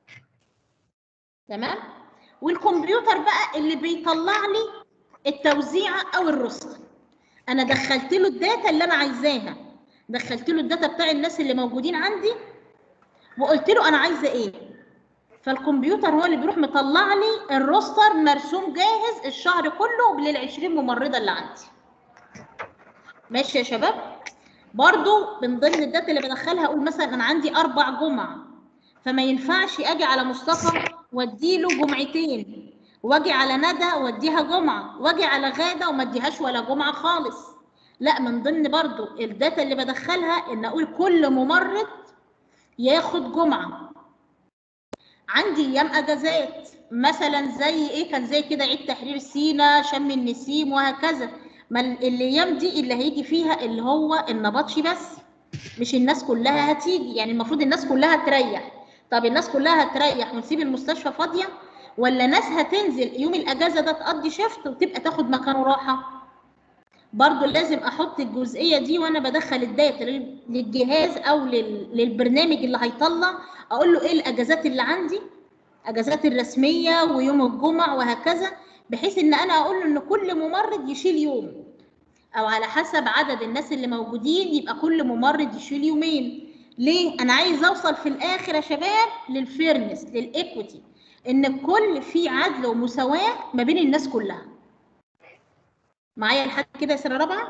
تمام والكمبيوتر بقى اللي بيطلع لي التوزيعه او الرستر انا دخلت له الداتا اللي انا عايزاها دخلت له الداتا بتاع الناس اللي موجودين عندي وقلت له انا عايزه ايه فالكمبيوتر هو اللي بيروح مطلع لي الروستر مرسوم جاهز الشهر كله لل 20 ممرضه اللي عندي ماشي يا شباب برضو من ضمن الداتا اللي بدخلها اقول مثلا انا عندي اربع جمع فما ينفعش اجي على مصطفى واديله جمعتين واجي على ندى واديها جمعه واجي على غاده وما اديهاش ولا جمعه خالص لا من ضمن برضو الداتا اللي بدخلها ان اقول كل ممرض ياخد جمعه عندي ايام اجازات مثلا زي ايه كان زي كده عيد تحرير سينا شم النسيم وهكذا ما الايام دي اللي هيجي فيها اللي هو النبطشي بس مش الناس كلها هتيجي يعني المفروض الناس كلها تريح طب الناس كلها هتريح ونسيب المستشفى فاضيه ولا ناس هتنزل يوم الاجازه ده تقضي شيفت وتبقى تاخد مكانه راحه برضو لازم احط الجزئيه دي وانا بدخل الداتا للجهاز او للبرنامج اللي هيطلع اقول له ايه الاجازات اللي عندي اجازات الرسميه ويوم الجمعه وهكذا بحيث ان انا اقول له ان كل ممرض يشيل يوم او على حسب عدد الناس اللي موجودين يبقى كل ممرض يشيل يومين ليه انا عايز اوصل في الاخر يا شباب للفيرنس للايكويتي ان الكل في عدل ومساواه ما بين الناس كلها معايا لحد كده يا سنه رابعه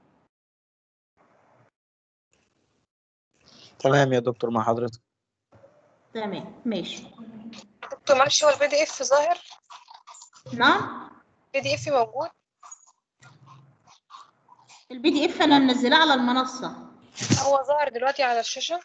تمام يا دكتور مع حضرتك تمام ماشي دكتور معلش هو البي دي اف ظاهر نعم البي دي اف موجود البي دي اف انا منزلاه على المنصه هو ظاهر دلوقتي على الشاشة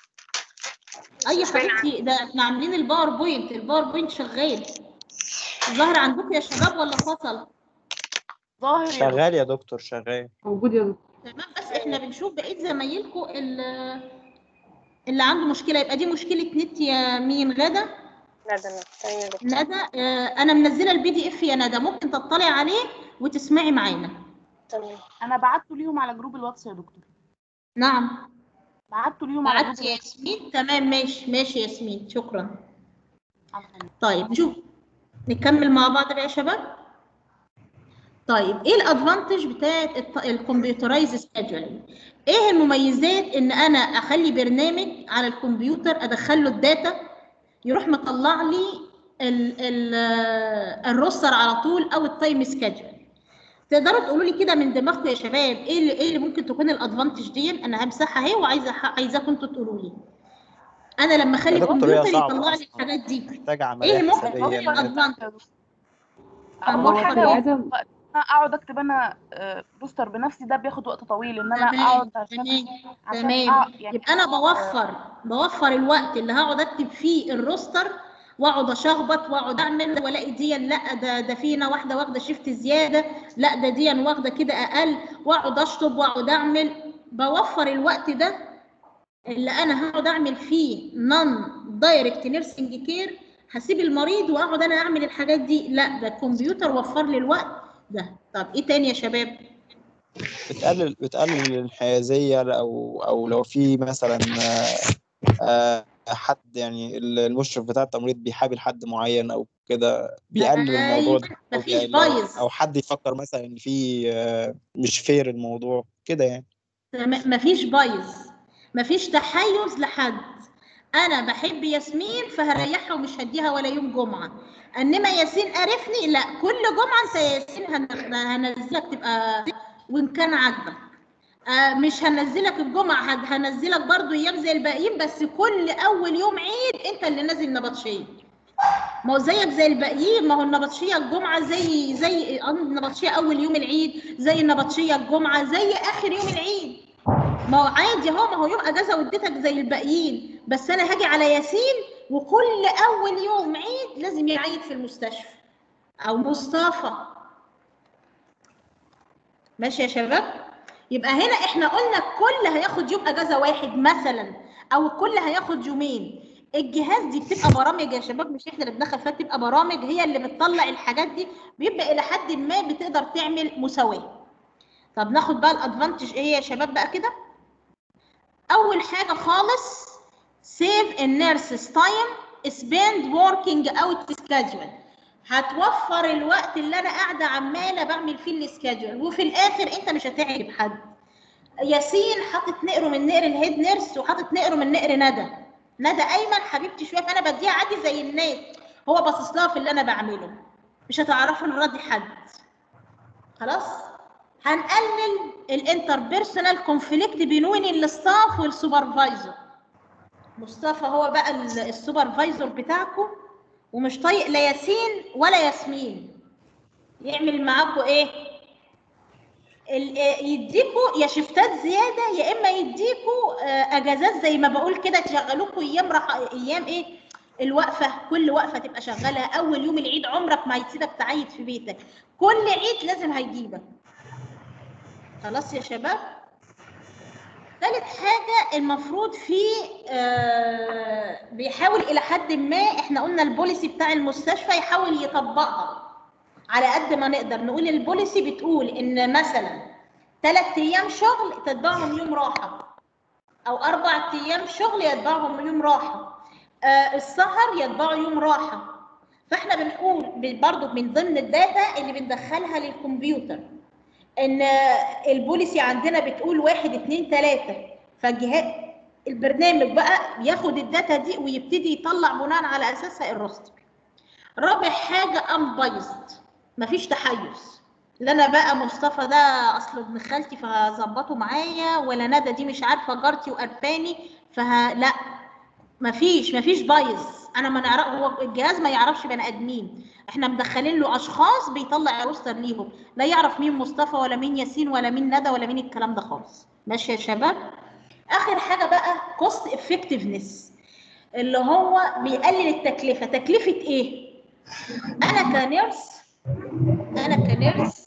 اي حبيبتي ده احنا عاملين الباوربوينت الباوربوينت شغال ظاهر عندكم يا شباب ولا فصل ظاهر يا شغال يا دكتور شغال موجود يا دكتور تمام بس احنا بنشوف بقيه زمايلكم اللي اللي عنده مشكله يبقى دي مشكله نت يا مين غدا لا ده لا تمام يا دكتور ندى آه، انا منزله البي دي اف يا ندى ممكن تطلعي عليه وتسمعي معانا تمام انا بعته ليهم على جروب الواتس يا دكتور نعم بعته ليهم على جروب بعت ياسمين تمام ماشي ماشي ياسمين شكرا الواتس طيب نشوف نكمل مع بعض بقى يا شباب طيب ايه الادفانتج بتاعت الكمبيوترايز سكادجولينج ايه المميزات ان انا اخلي برنامج على الكمبيوتر ادخل له الداتا يروح مطلع لي ال ال الروستر على طول او التايم سكادجول تقدروا تقولوا لي كده من دماغكم يا شباب ايه اللي ايه اللي ممكن تكون الادفانتج دي انا همسحها اهي وعايزه عايزاكم انتوا تقولوا لي انا لما اخلي يا دكتور، هي الكمبيوتر صعبة يطلع لي أصلاً. الحاجات دي محتاج عملية ايه ممكن حسابية تكون إن أنت- الادفانتج اول هنوفر حاجه ايه؟ عايزه انا اقعد اكتب انا آه، بوستر بنفسي ده بياخد وقت طويل ان انا تمام اقعد عشان تمام عشان تمام أقعد يعني يبقى انا بوفر بوفر الوقت اللي هقعد اكتب فيه الروستر واقعد اشخبط واقعد اعمل والاقي دي لا ده ده فينا واحده واخده شيفت زياده لا ده دي واخده كده اقل واقعد اشطب واقعد اعمل بوفر الوقت ده اللي انا هقعد اعمل فيه نون دايركت نيرسنج كير هسيب المريض واقعد انا اعمل الحاجات دي لا ده الكمبيوتر وفر لي الوقت ده طب ايه تاني يا شباب بتقلل بتقلل الانحيازية أو أو لو في مثلا آه، آه، حد يعني المشرف بتاع التمريض بيحابي حد معين أو كده بيقلل الموضوع ده أو مفيش بيقلل- بايظ أو حد يفكر مثلا إن في آه، مش فير الموضوع كده يعني تمام، مفيش بايظ مفيش تحيز لحد انا بحب ياسمين فهريحها ومش هديها ولا يوم جمعه انما ياسين قرفني لا كل جمعه انت يا ياسين هن- هنزلك تبقى وان كان عاجبك آه مش هنزلك الجمعه هن- هنزلك برضو ايام زي الباقيين بس كل اول يوم عيد انت اللي نازل نبطشيه ما هو زيك زي الباقيين ما هو النبطشيه الجمعه زي زي النبطشيه اول يوم العيد زي النبطشيه الجمعه زي اخر يوم العيد ما هو عادي اهو ما هو يوم اجازه واديتك زي الباقيين بس انا هاجي على ياسين وكل اول يوم عيد لازم يعيد في المستشفى او مصطفى ماشي يا شباب يبقى هنا احنا قلنا الكل هياخد يوم اجازه واحد مثلا او الكل هياخد يومين الجهاز دي بتبقى برامج يا شباب مش احنا اللي بندخل فيها بتبقى برامج هي اللي بتطلع الحاجات دي بيبقى الى حد ما بتقدر تعمل مساواه طب ناخد بقى الادفانتج ايه يا شباب بقى كده اول حاجه خالص save النيرسز تايم spend working out schedule هتوفر الوقت اللي انا قاعده عماله بعمل فيه السكادجول وفي الاخر انت مش هتعجب حد ياسين حاطط نقره من نقر الهيد نيرس وحاطط نقره من نقر ندى ندى ايمن حبيبتي شويه فانا بديها عادي زي الناس هو باصص لها في اللي انا بعمله مش هتعرفوا نراضي حد خلاص هنقلل الانتربيرسونال كونفليكت بين الستاف والسوبرفايزر مصطفى هو بقى ال- السوبرفايزر بتاعكم ومش طايق لا ياسين ولا ياسمين يعمل معاكم ايه ال- آه، يديكوا يا شفتات زياده يا اما يديكوا آه، اجازات زي ما بقول كده تشغلوكوا ايام راح ايام ايه الوقفه كل وقفه تبقى شغاله اول يوم العيد عمرك ما هيسيبك تعيد في بيتك كل عيد لازم هيجيبك خلاص يا شباب ثالث حاجة المفروض في آه بيحاول إلى حد ما احنا قلنا البوليسي بتاع المستشفى يحاول يطبقها على قد ما نقدر نقول البوليسي بتقول إن مثلا ثلاث أيام شغل تتبعهم يوم راحة أو أربع أيام شغل يتبعهم يوم راحة آه السهر يتبعوا يوم راحة فاحنا بنقول برضو من ضمن الداتا اللي بندخلها للكمبيوتر ان البوليسي عندنا بتقول واحد اتنين تلاته فالجهاز البرنامج بقى ياخد الداتا دي ويبتدي يطلع بناء على اساسها الروستر رابع حاجه انبايزد مفيش تحيز لا انا بقى مصطفى ده اصل ابن خالتي فهظبطه معايا ولا ندى دي مش عارفه جارتي وقرفاني فه لا مفيش مفيش بايظ انا ما نعرف هو الجهاز ما يعرفش بني ادمين احنا مدخلين له اشخاص بيطلع روستر ليهم لا يعرف مين مصطفى ولا مين ياسين ولا مين ندى ولا مين الكلام ده خالص ماشي يا شباب اخر حاجه بقى كوست افكتفنس اللي هو بيقلل التكلفه تكلفه ايه انا كنيرس انا كنيرس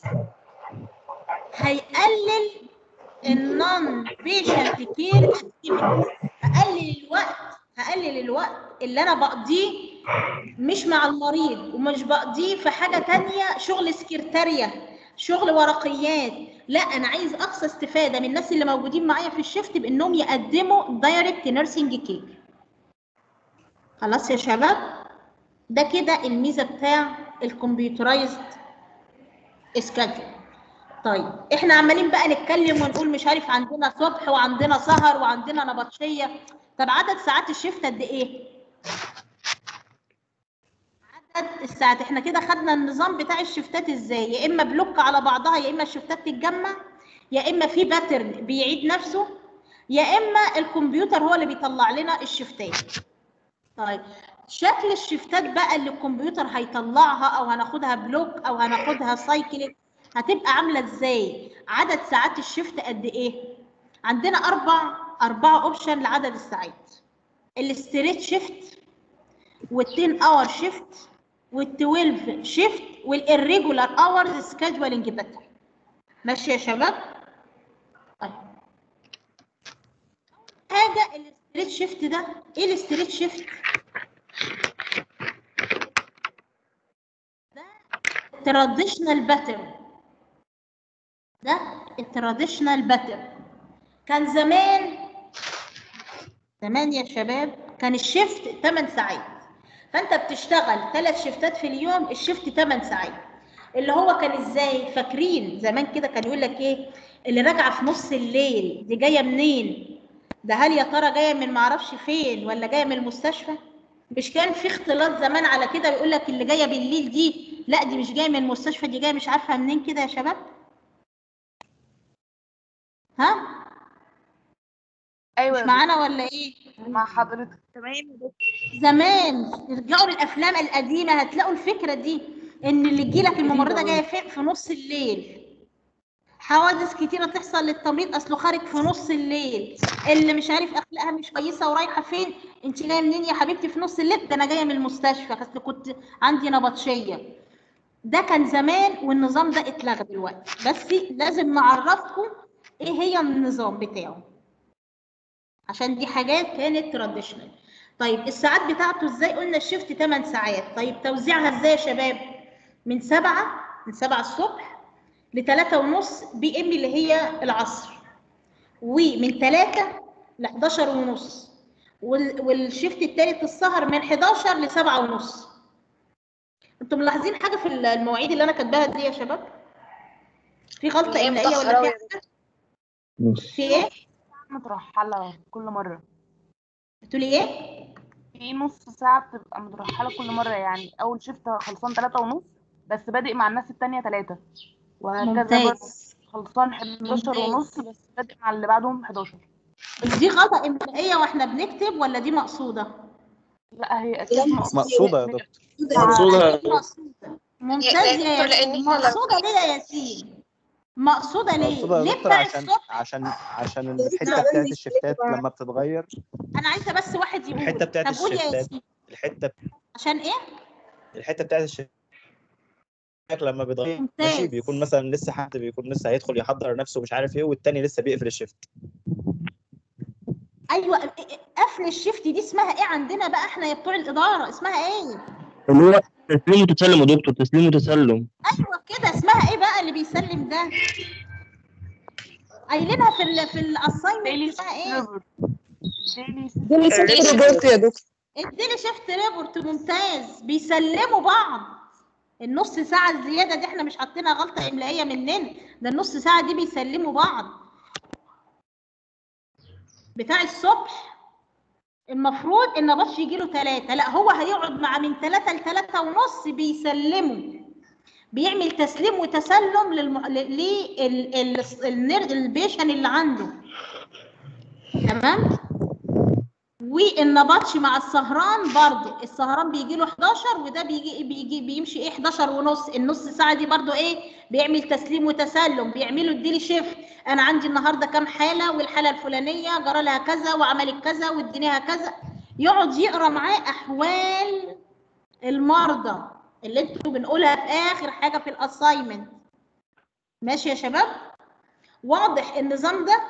هيقلل النون بيشنت كير اكتيفيتي هقلل الوقت هقلل الوقت اللي انا بقضيه مش مع المريض ومش بقضيه في حاجه تانية شغل سكرتاريه شغل ورقيات لا انا عايز اقصى استفاده من الناس اللي موجودين معايا في الشيفت بانهم يقدموا دايركت نيرسينج كير خلاص يا شباب ده كده الميزه بتاع الكمبيوترايزد سكادجول طيب احنا عمالين بقى نتكلم ونقول مش عارف عندنا صبح وعندنا سهر وعندنا نبطشيه طب عدد ساعات الشيفت قد ايه عدد الساعات احنا كده خدنا النظام بتاع الشفتات ازاي يا اما بلوك على بعضها يا اما الشفتات تتجمع يا اما في باترن بيعيد نفسه يا اما الكمبيوتر هو اللي بيطلع لنا الشفتات طيب شكل الشفتات بقى اللي الكمبيوتر هيطلعها او هناخدها بلوك او هناخدها سايكليك هتبقى عامله ازاي عدد ساعات الشفت قد ايه عندنا اربع اربعه اوبشن لعدد الساعات الستريت شيفت وال10 اور شيفت وال12 شيفت والirregular اورز سكادجولينج باترن ماشي يا شباب طيب حاجه الستريت شيفت ده ايه الستريت شيفت ده تراديشنال باترن ده التراديشنال باترن كان زمان زمان يا شباب كان الشيفت 8 ساعات فانت بتشتغل ثلاث شيفتات في اليوم الشيفت 8 ساعات اللي هو كان ازاي فاكرين زمان كده كان يقول لك ايه اللي راجعه في نص الليل دي جايه منين ده هل يا ترى جايه من معرفش فين ولا جايه من المستشفى مش كان في اختلاط زمان على كده بيقول لك اللي جايه بالليل دي لا دي مش جايه من المستشفى دي جايه مش عارفه منين كده يا شباب ها ايوه مش يا معانا ولا ايه دكتور، مع حضرتك تمام يا دكتور زمان ارجعوا للافلام القديمه هتلاقوا الفكره دي ان اللي تجيلك الممرضه جايه فين في نص الليل حوادث كتيره تحصل للتمريض اصله خارج في نص الليل اللي مش عارف اخلاقها مش كويسه ورايحه فين انت جايه منين يا حبيبتي في نص الليل ده انا جايه من المستشفى اصل كنت عندي نبطشيه ده كان زمان والنظام ده اتلغى دلوقتي بس لازم نعرفكم ايه هي النظام بتاعه عشان دي حاجات كانت تراديشنال طيب الساعات بتاعته ازاي قلنا الشيفت 8 ساعات طيب توزيعها ازاي يا شباب من 7 من 7 الصبح ل 3 ونص بي ام اللي هي العصر ومن 3 ل 11 ونص وال- والشيفت التالت السهر من 11 ل 7 ونص انتم ملاحظين حاجه في المواعيد اللي انا كاتباها دي يا شباب في اللي غلطه هي املائيه متأخرة ولا أوي في يا حاجه في ايه مترحلة كل مرة بتقولي ايه في نص ساعة بتبقى مترحلة كل مرة يعني أول شيفت خلصان تلاتة ونص بس بادئ مع الناس التانية تلاتة وهكذا برضه ممتاز خلصان حداشر ممتاز. ونص بس بادئ مع اللي بعدهم حداشر بس دي غلطه املائيه واحنا بنكتب ولا دي مقصوده لا هي أكيد مقصودة يا دكتور مقصودة أكيد مقصوده ممتاز يا يا دكتور، لأن ياسين إحنا لو- مقصوده ليه يا ياسين مقصوده ليه مقصودة يا ليه دكتور بتاع عشان الصبح عشان عشان الحتة بتاعت الشفتات لما بتتغير انا عايزه بس واحد يقول الحتة بتاعت طب قول يا الشفتات ياسين الحتة عشان ايه الحتة بتاعت الشفتات لما بيتغير ممتاز. ماشي بيكون مثلا لسه حد بيكون لسه هيدخل يحضر نفسه مش عارف ايه والتاني لسه بيقفل الشفت ايوه قفل الشيفت دي اسمها ايه عندنا بقى احنا يا بتوع الاداره اسمها ايه اللي هو تسليم وتسلم يا دكتور تسليم وتسلم ايوه كده اسمها ايه بقى اللي بيسلم ده قايلينها في ال في الاساينمنت ديلي اسمها ايه ديلي دول شفت ريبورت يا دكتور اديني شيفت ريبورت ممتاز بيسلموا بعض النص ساعة الزيادة دي احنا مش حاطينها غلطة إملائية مننا ده النص ساعة دي بيسلموا بعض بتاع الصبح المفروض ان بطش يجي له ثلاثة لا هو هيقعد مع من ثلاثة لثلاثة ونص بيسلموا بيعمل تسليم وتسلم للم... للبيشن اللي عنده تمام والنبطشي مع السهران برضه السهران بيجي له 11 وده بيجي بيجي بيمشي ايه 11 ونص النص ساعه دي برضه ايه بيعمل تسليم وتسلم بيعملوا اديلي شيفت انا عندي النهارده كام حاله والحاله الفلانيه جرى لها كذا وعملت كذا وادينيها كذا يقعد يقرا معاه احوال المرضى اللي انتوا بنقولها في اخر حاجه في الاساينمنت ماشي يا شباب واضح النظام ده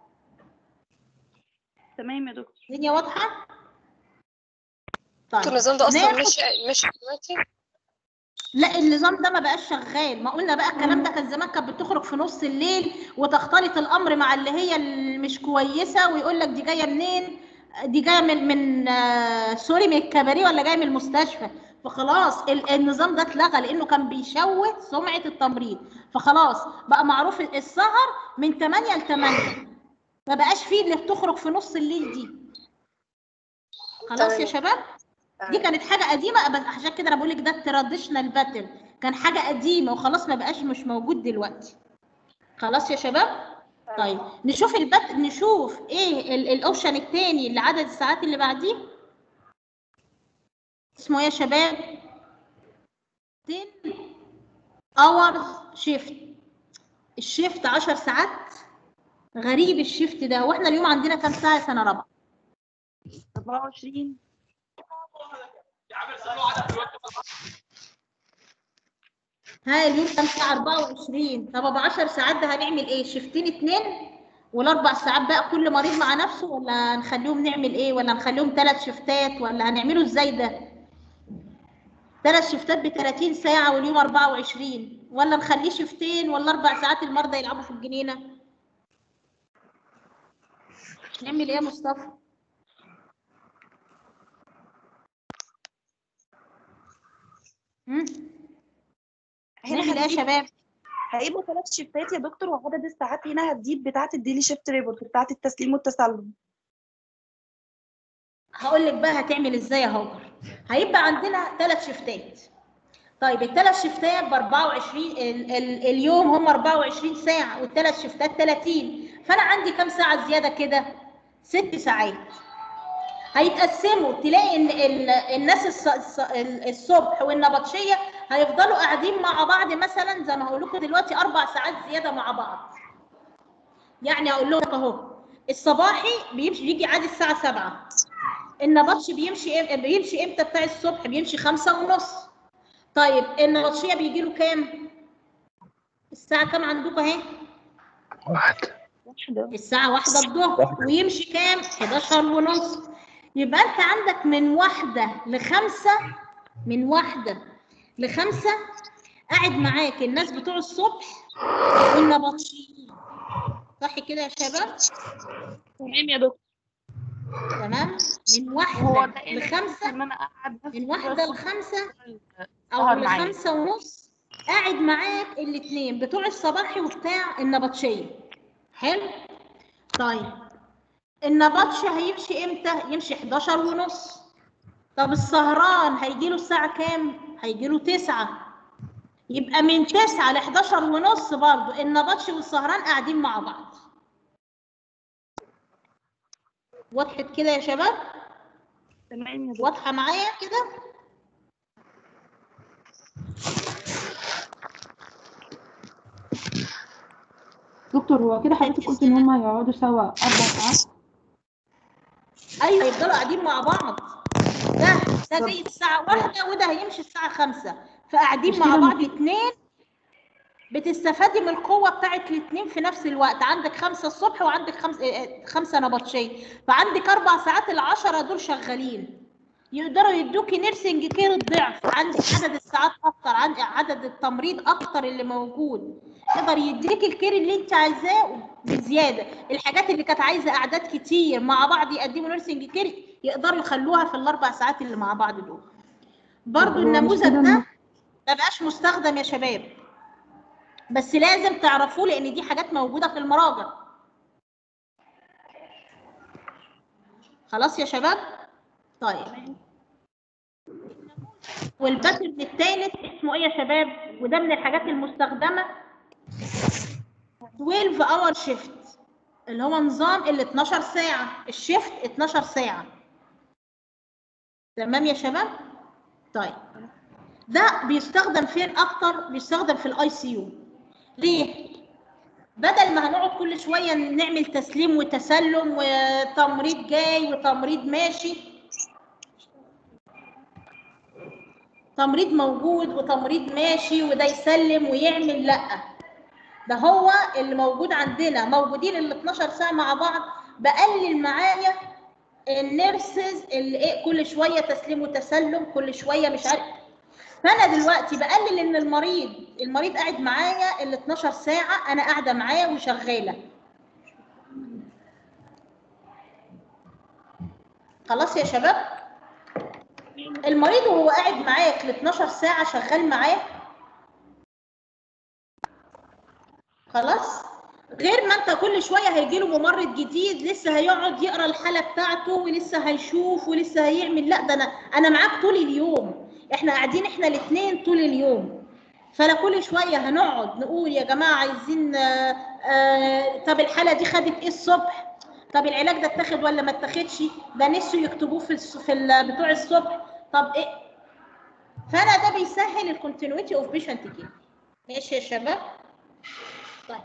تمام يا دكتور الدنيا واضحه دكتور النظام ده اصلا ناخد- ماشي ماشي دلوقتي لا النظام ده ما بقاش شغال ما قلنا بقى الكلام ده كان زمان كانت بتخرج في نص الليل وتختلط الامر مع اللي هي اللي مش كويسه ويقول لك دي جايه منين دي جايه من من آه، سوري من الكباريه ولا جايه من المستشفى فخلاص ال- النظام ده اتلغى لانه كان بيشوه سمعه التمريض فخلاص بقى معروف السهر من 8 ل 8 ما بقاش فيه اللي بتخرج في نص الليل دي خلاص يا تمام. شباب دي كانت حاجه قديمه بس عشان كده انا بقول لك ده التراديشنال باتل كان حاجه قديمه وخلاص ما بقاش مش موجود دلوقتي خلاص يا شباب طيب نشوف البت نشوف ايه ال- الاوبشن الثاني اللي عدد الساعات اللي بعديه اسمه ايه يا شباب 10 hours shift الشيفت 10 ساعات غريب الشيفت ده واحنا اليوم عندنا كام ساعه سنه رابعه 24 ها اليوم كام ساعة 24 طب ابو 10 ساعات ده هنعمل ايه شفتين اتنين والاربع ساعات بقى كل مريض مع نفسه ولا هنخليهم نعمل ايه ولا هنخليهم ثلاث شفتات ولا هنعمله ازاي ده ثلاث شفتات ب 30 ساعة واليوم 24 ولا نخليه شفتين ولا اربع ساعات المرضى يلعبوا في الجنينة نعمل ايه يا مصطفى مم؟ هنا نعمل ايه يا هتزيد شباب هيبقوا ثلاث شيفتات يا دكتور وعدد الساعات هنا هتزيد بتاعة الديلي شيفت ريبورت بتاعة التسليم والتسلم هقول لك بقى هتعمل ازاي يا هاجر هيبقى عندنا ثلاث شفتات طيب الثلاث شفتات ب 24 ال ال اليوم هم 24 ساعه والثلاث شفتات 30 فانا عندي كام ساعه زياده كده ست ساعات هيتقسموا تلاقي ان ال- الناس الص- الص- ال- الصبح والنبطشيه هيفضلوا قاعدين مع بعض مثلا زي ما هقول لكم دلوقتي اربع ساعات زياده مع بعض يعني هقول لكم اهو الصباحي بيمشي بيجي عادي الساعه 7 النبطشي بيمشي إم- بيمشي امتى بتاع الصبح بيمشي خمسة ونص طيب النبطشيه بيجي له كام الساعه كام عندكم اهي واحدة الساعة واحدة الظهر ويمشي كام؟ 11 ونص يبقى أنت عندك من واحدة لخمسة من واحدة لخمسة قاعد معاك الناس بتوع الصبح والنبطشيين صح كده يا شباب؟ تمام يا دكتور تمام؟ من هو واحدة ده إيه لخمسة ان انا اقعد نفسي من كده واحدة الصبح لخمسة أو سهر معايا. لخمسة ونص قاعد معاك الاتنين بتوع الصباحي وبتاع النبطشية حلو؟ طيب النبطشي هيمشي امتى؟ يمشي 11 ونص طب السهران هيجي له الساعة كام؟ هيجي له 9 يبقى من 9 ل 11 ونص برضه النبطشي والسهران قاعدين مع بعض وضحت كده يا شباب؟ تمام يا دكتور واضحة معايا كده؟ دكتور هو كده حضرتك قلت ان هم هيقعدوا سوا اربع ساعات ايوه يفضلوا قاعدين مع بعض ده ده جاي الساعة واحدة وده هيمشي الساعة خمسة فقاعدين مش مع كده بعض ممكن- اتنين بتستفادي من القوة بتاعت الاتنين في نفس الوقت عندك خمسة الصبح وعندك خمس... اه، خمسة نبطشية فعندك أربع ساعات العشرة دول شغالين يقدروا يدوكي نيرسينج كير الضعف عندك عدد الساعات أكتر عندك عدد التمريض أكتر اللي موجود يقدر يديك الكير اللي انت عايزاه بزيادة الحاجات اللي كانت عايزة أعداد كتير مع بعض يقدموا نيرسينج كير يقدروا يخلوها في الأربع ساعات اللي مع بعض دول برضو هو مش النموذج كده ده إن- ما بقاش مستخدم يا شباب بس لازم تعرفوه لان دي حاجات موجوده في المراجع خلاص يا شباب طيب والباترن الثالث اسمه ايه يا شباب وده من الحاجات المستخدمه 12 اور شيفت اللي هو نظام ال 12 ساعه الشيفت 12 ساعه تمام يا شباب طيب ده بيستخدم فين اكتر بيستخدم في الاي سي يو ليه بدل ما هنقعد كل شويه نعمل تسليم وتسلم وتمريض جاي وتمريض ماشي تمريض موجود وتمريض ماشي وده يسلم ويعمل لا ده هو اللي موجود عندنا موجودين ال 12 ساعه مع بعض بقلل معايا النيرسز اللي ايه كل شويه تسليم وتسلم كل شويه مش عارف فانا دلوقتي بقلل ان المريض المريض قاعد معايا ال 12 ساعه انا قاعده معاه وشغاله خلاص يا شباب المريض وهو قاعد معاك ال 12 ساعه شغال معاه خلاص غير ما انت كل شويه هيجي له ممرض جديد لسه هيقعد يقرا الحاله بتاعته ولسه هيشوف ولسه هيعمل لا ده انا انا معاك طول اليوم احنا قاعدين احنا الاثنين طول اليوم فلا كل شويه هنقعد نقول يا جماعه عايزين آه آه طب الحاله دي خدت ايه الصبح طب العلاج ده اتاخد ولا ما اتاخدش ده نسوا يكتبوه في الس- في ال- بتوع الصبح طب ايه فانا ده بيسهل الكونتينيوتي اوف بيشنت كير ماشي يا شباب طيب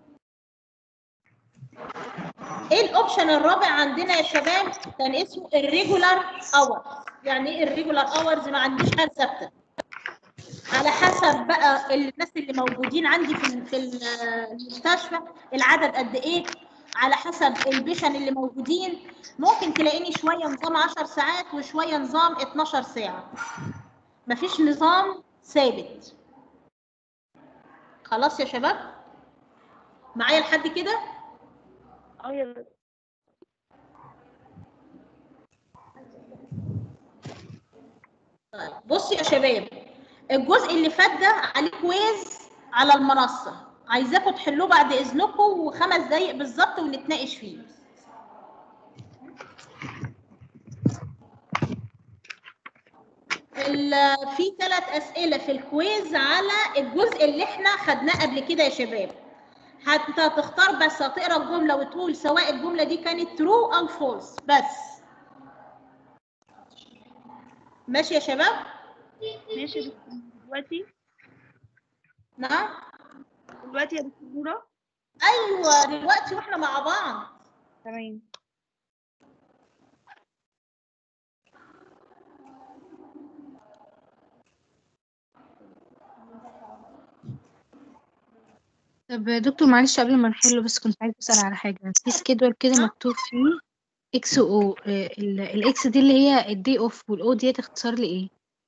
ايه الاوبشن الرابع عندنا يا شباب كان اسمه الريجولار اور يعني ايه الريجولار اورز ما عنديش حاجه ثابته على حسب بقى الناس اللي موجودين عندي في ال- في ال- المستشفى العدد قد ايه على حسب البيشن اللي موجودين ممكن تلاقيني شويه نظام 10 ساعات وشويه نظام 12 ساعه مفيش نظام ثابت خلاص يا شباب معايا لحد كده اه يا دكتور. طيب بصوا يا شباب الجزء اللي فات ده عليه كويز على المنصه عايزاكم تحلوه بعد اذنكم وخمس دقايق بالظبط ونتناقش فيه ال- في ثلاث اسئله في الكويز على الجزء اللي احنا خدناه قبل كده يا شباب حتى تختار بس هتقرا الجمله وتقول سواء الجمله دي كانت ترو او فولس بس ماشي يا شباب ماشي يا دكتور دلوقتي نعم دلوقتي يا دكتور نورة ايوه دلوقتي واحنا مع بعض تمام طب يا دكتور معلش قبل ما نحله بس كنت عايزة أسأل على حاجة في سكيدول كده مكتوب فيه اكس او الاكس دي اللي هي الدي اوف والاو ديت اختصار لايه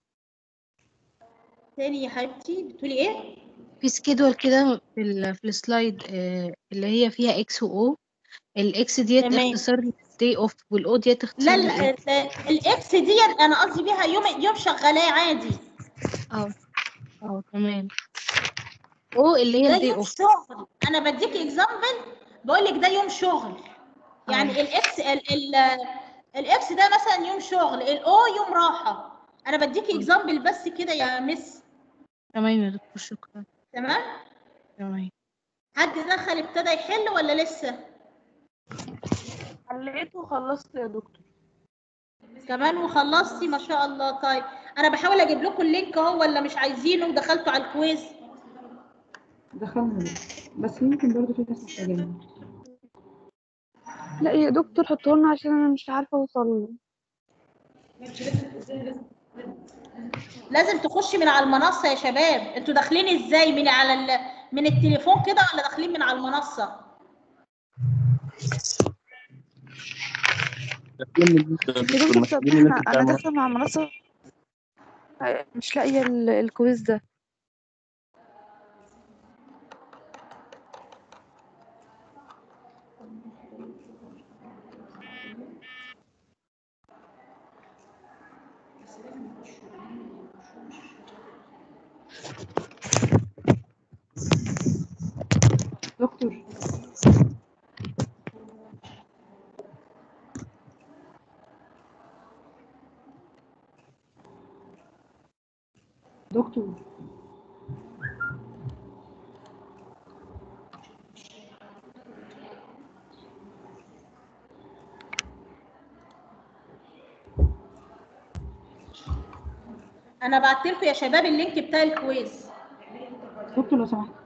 تاني يا حبيبتي بتقولي ايه في سكيدول كده في ال في السلايد آه، اللي هي فيها اكس واو الاكس ديت تمام. اختصار دي اوف والاو ديت اختصار لا لايه لا لا، الاكس دي انا قصدي بيها يوم يوم شغالاه عادي اه اه تمام او اللي هي ده الدي يوم اوف شغل انا بديك اكزامبل بقول لك ده يوم شغل يعني الاكس ال ال الاكس ده مثلا يوم شغل الاو يوم راحه انا بديك اكزامبل بس كده يا مس تمام يا دكتور شكرا تمام تمام حد دخل ابتدى يحل ولا لسه حليت وخلصت يا دكتور كمان وخلصتي ما شاء الله طيب انا بحاول اجيب لكم اللينك اهو ولا مش عايزينه ودخلتوا على الكويز دخلنا بس يمكن برضه في ناس محتاجينها لا يا دكتور حطه لنا عشان انا مش عارفه اوصل له لازم تخشي من على المنصه يا شباب انتوا داخلين ازاي من على ال... من التليفون كده ولا داخلين من على المنصه داخلين من يا الدكتور دكتور مش طب عارفين ان احنا انت انا بتعمل داخله مع المنصه مش لاقيه ال- الكويز ده دكتور دكتور انا بعت لكم يا شباب اللينك بتاع الكويز دكتور لو سمحت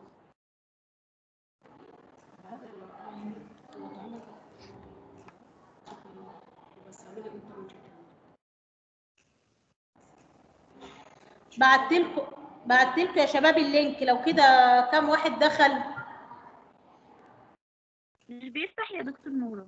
بعت لكم بعت لكم يا شباب اللينك لو كده كام واحد دخل مش بيفتح يا دكتور نورة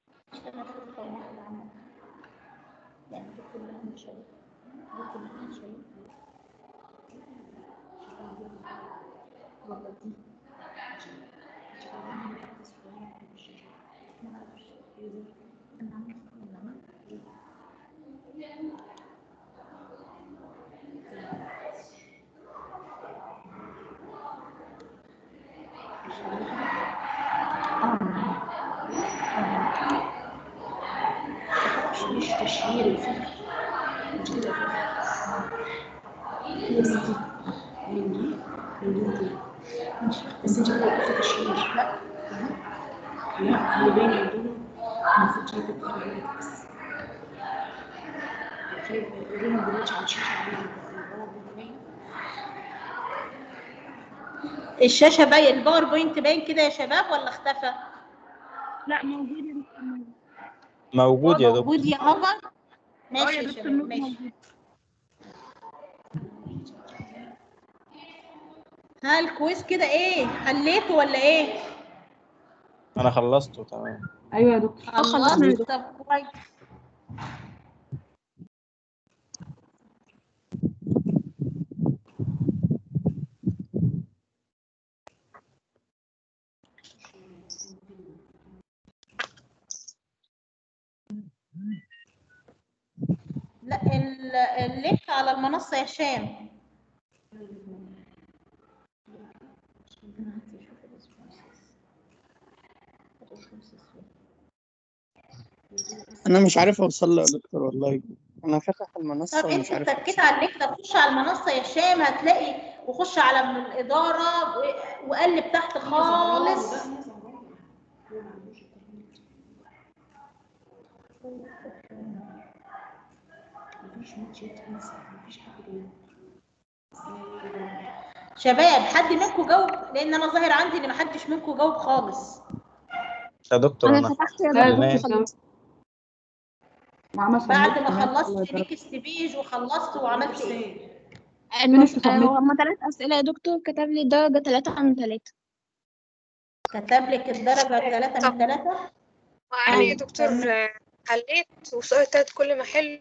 بس انت كده قلت تشهير لا لا اللي باين عندهم المفروض شايفه التغييرات بس طيب قولوا دلوقتي على الشاشه عندي باين الشاشه باين الباوربوينت باين كده يا شباب ولا اختفى لا موجود يا دكتور نورة موجود يا دكتور موجود يا هاجر اه ماشي يا يا دكتور شباب نورة ماشي موجود ها الكويز كده ايه حليته ولا ايه انا خلصته تمام ايوه يا دكتور خلصنا يا خلاص طب كويس لا ال- اللينك على المنصة يا هشام انا مش عارف اوصل له يا دكتور والله انا فاتح المنصه طب ومش انت عارف اتكيت على اللينك ده خش على المنصه يا هشام هتلاقي وخش على من الاداره و- وقلب تحت خالص مفيش ماتش يتنسى مفيش حد جاي شباب حد منكم جاوب لان انا ظاهر عندي ان محدش منكم جاوب خالص يا دكتور انا انا فتحت يا لا، دكتور دكتور. خلاص وعمل بعد submit ما كمان. الله خلصت يبارك. نيكست بيج وخلصت وعملت ايه Finish to submit. هو هما ثلاث أسئلة يا دكتور كتب لي درجة ثلاثة من ثلاثة كتب لك الدرجه 3 من 3 وأنا يا دكتور آه، حليت والسؤال التالت كل ما أحل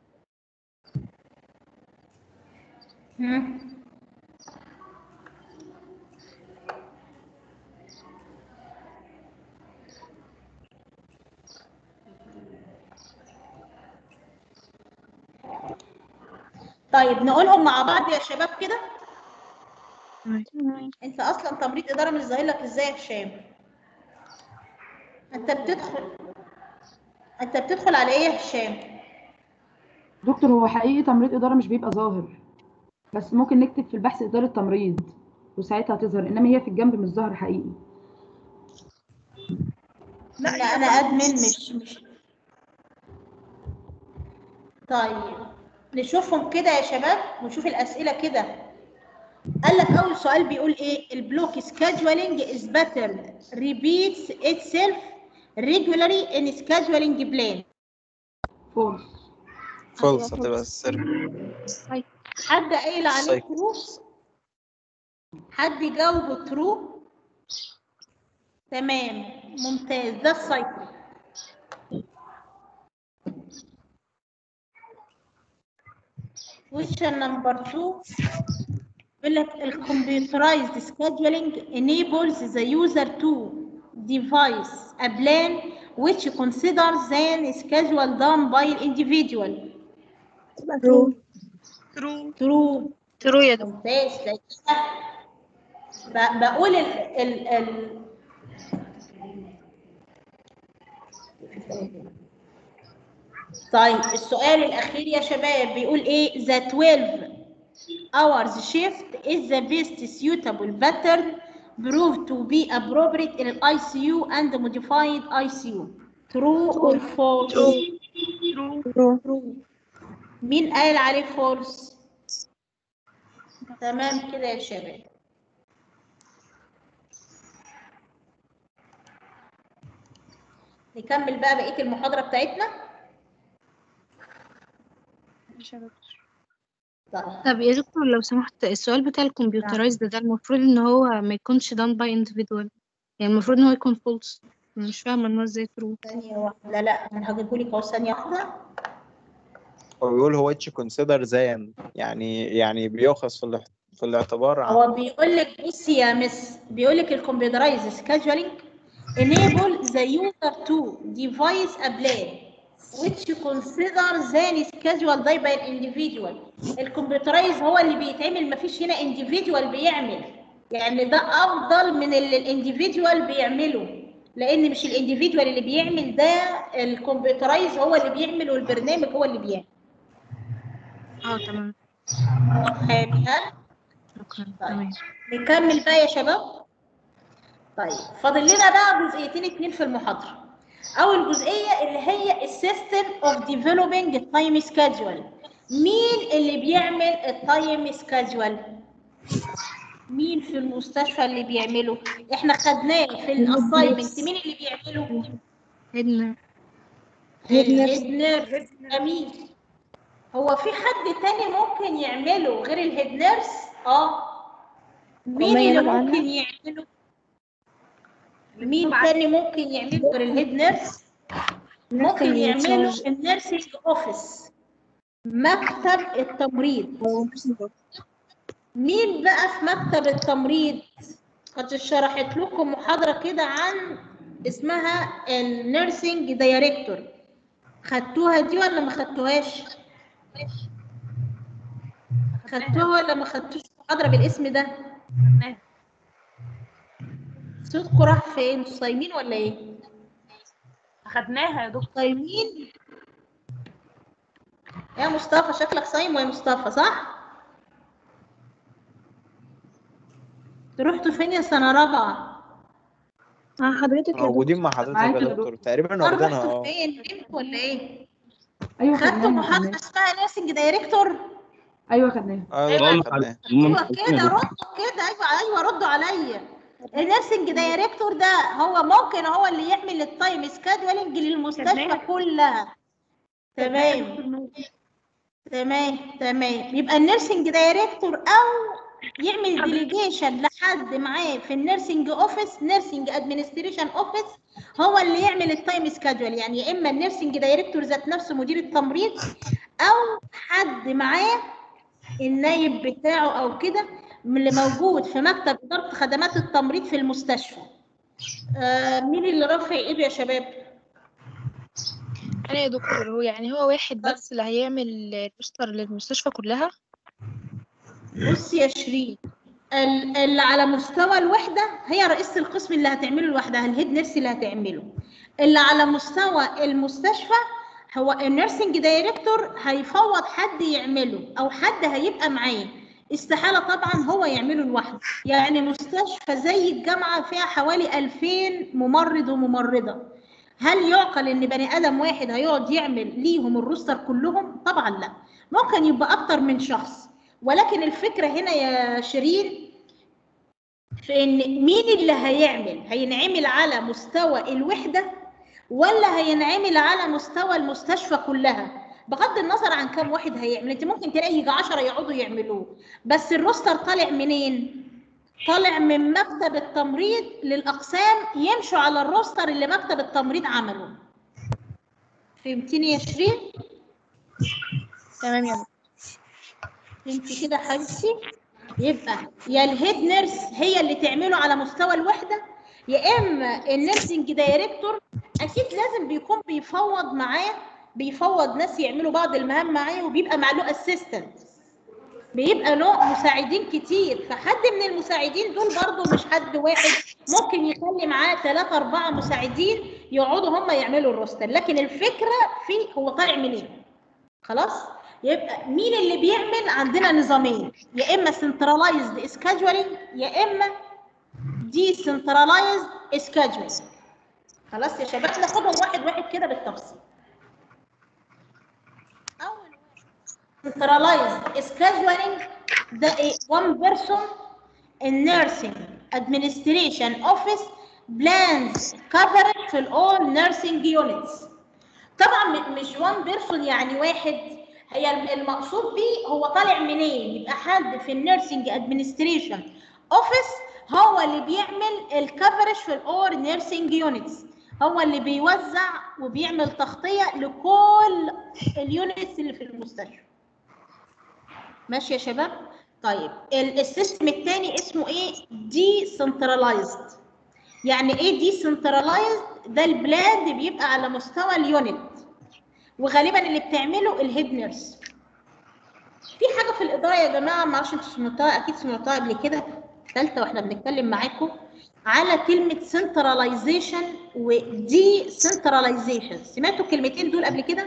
طيب نقولهم مع بعض يا شباب كده انت اصلا تمريض اداره مش ظاهر لك ازاي يا هشام انت بتدخل انت بتدخل على ايه يا هشام دكتور هو حقيقي تمريض إدارة مش بيبقى ظاهر بس ممكن نكتب في البحث إدارة تمريض وساعتها هتظهر إنما هي في الجنب مش ظاهر حقيقي لا انا ادمن مش مش طيب نشوفهم كده يا شباب ونشوف الاسئله كده قال لك اول سؤال بيقول ايه البلوك scheduling is better repeats itself regularly in scheduling plan فولس فولس هتبقى السر حد قايل عليه Cycle. ترو حد جاوبه ترو تمام ممتاز ده السايكل question number two بيقول لك الكمبيوترايزد scheduling enables the user to devise a plan which considers the schedule done by an individual True. true ترو يا دكتور ممتاز ده كده ب- بقول ال ال ال طيب السؤال الأخير يا شباب بيقول إيه the 12 hours shift is the best suitable pattern proved to be appropriate in ICU and modified ICU true or false ترو مين قال عليه false تمام كده يا شباب نكمل بقى بقية المحاضرة بتاعتنا طيب. طب يا دكتور لو سمحت السؤال بتاع الكمبيوترايزد ده المفروض ان هو ما يكونش done by individual يعني المفروض ان هو يكون false مش فاهمة ان هو ازاي true ثانية واحدة لا لا أنا هجيبهولك أهو ثانية واحدة هو بيقول هو اتش كونسيدر زان يعني يعني بيؤخذ في الاح- في الاعتبار عن هو بيقول لك بصي يا مس بيقول لك الكمبيوترايز scheduling enable the user to devise a plan which considers the schedule day by an individual الكمبيوترايز هو اللي بيتعمل مفيش هنا individual بيعمل يعني ده افضل من اللي الانديفيدوال بيعمله لان مش الانديفيدوال اللي بيعمل ده الكمبيوترايز هو اللي بيعمل والبرنامج هو اللي بيعمل اه تمام حلو ها؟ شكرا طيب. تمام نكمل بقى يا شباب طيب فاضل لنا بقى جزئيتين اتنين في المحاضرة أول جزئية اللي هي السيستم اوف ديفلوبينج تايم سكادجول مين اللي بيعمل التايم سكادجول مين في المستشفى اللي بيعمله احنا خدناه في الاساينمنت مين اللي بيعمله هدنا الهيد جميل هو في حد تاني ممكن يعمله غير الهيد نيرس اه مين والله اللي ينور ممكن يعمله مين تاني ممكن يعمله غير الهيد نيرس ممكن يعمله النيرسينج اوفيس مكتب التمريض مين بقى في مكتب التمريض قد شرحت لكم محاضرة كده عن اسمها النيرسينج دايركتور خدتوها دي ولا ما خدتوهاش خدتوها ولا ما خدتوش محاضرة بالاسم ده صوتكم راح فين انتوا صايمين ولا ايه خدناها يا دكتور صايمين يا مصطفى شكلك صايم يا مصطفى صح رحتوا فين يا سنه رابعه اه حضرتك يا موجودين مع حضرتك معاك يا يا دكتور تقريبا دكتور واخدينها رحتوا اه فين نمتوا ولا ايه ايوه خدتوا خدناها محاضره خدناها اسمها نيرسينج دايركتور ايوه خدناها ايوه اه خدناها ايوه كده ردوا كده ايوه ايوه ردوا عليا النيرسينج دايركتور ده هو ممكن هو اللي يعمل التايم سكادولينج للمستشفى تمام. كلها تمام تمام تمام يبقى النيرسينج دايركتور او يعمل ديليجيشن لحد معاه في النيرسينج اوفيس نيرسينج ادمنستريشن اوفيس هو اللي يعمل التايم سكادول يعني يا اما النيرسينج دايركتور ذات نفسه مدير التمريض او حد معاه النايب بتاعه او كده من اللي موجود في مكتب اداره خدمات التمريض في المستشفى آه مين اللي رافع ايده يا شباب انا يا دكتور هو يعني هو واحد بس اللي هيعمل روستر للمستشفى كلها بصي يا شيرين ال- اللي على مستوى الوحده هي رئيسه القسم اللي هتعمله لوحدها الهيد نيرس اللي هتعمله اللي على مستوى المستشفى هو النيرسينج دايركتور هيفوض حد يعمله او حد هيبقى معاه استحاله طبعا هو يعمله لوحده يعني مستشفى زي الجامعه فيها حوالي 2000 ممرض وممرضه هل يعقل ان بني ادم واحد هيقعد يعمل ليهم الروستر كلهم طبعا لا ممكن يبقى اكتر من شخص ولكن الفكره هنا يا شيرين في ان مين اللي هيعمل هينعمل على مستوى الوحده ولا هينعمل على مستوى المستشفى كلها بغض النظر عن كم واحد هيعمل انت ممكن تلاقي يجي 10 يقعدوا يعملوه بس الروستر طالع منين طالع من مكتب التمريض للاقسام يمشوا على الروستر اللي مكتب التمريض عمله فهمتني يا شيرين تمام يا دكتور انت كده حبيبتي يبقى يا الهيد نيرس هي اللي تعمله على مستوى الوحده يا اما النيرسينج دايركتور اكيد لازم بيكون بيفوض معاه بيفوض ناس يعملوا بعض المهام معاه وبيبقى مع له اسيستنت بيبقى له مساعدين كتير فحد من المساعدين دول برضه مش حد واحد ممكن يخلي معاه ثلاثة أربعة مساعدين يقعدوا هم يعملوا الروستر لكن الفكرة في هو طالع منين خلاص يبقى مين اللي بيعمل عندنا نظامين يا اما سنترلايزد سكادجولينج يا اما دي سنترلايزد سكادجولينج خلاص يا شباب ناخدهم واحد واحد كده بالتفصيل اول واحد سنترلايزد سكادجولينج ده ايه one person in nursing administration office plans coverage في all nursing units طبعا م- مش وان بيرسون يعني واحد هي الم- المقصود بيه هو طالع منين يبقى حد في النيرسينج ادمنستريشن اوفيس هو اللي بيعمل الكفرج في الاور نيرسينج يونتس هو اللي بيوزع وبيعمل تغطيه لكل اليونتس اللي في المستشفى ماشي يا شباب طيب ال- السيستم الثاني اسمه ايه دي سنترلايزد يعني ايه دي سنترلايزد ده البلان اللي بيبقى على مستوى اليونت وغالبا اللي بتعمله الهيد نيرس في حاجه في الاداره يا جماعه ما اعرفش انتوا سمعتوها اكيد سمعتوها قبل كده ثالثه واحنا بنتكلم معاكم على كلمه سنتراليزيشن ودي سنتراليزيشن سمعتوا الكلمتين دول قبل كده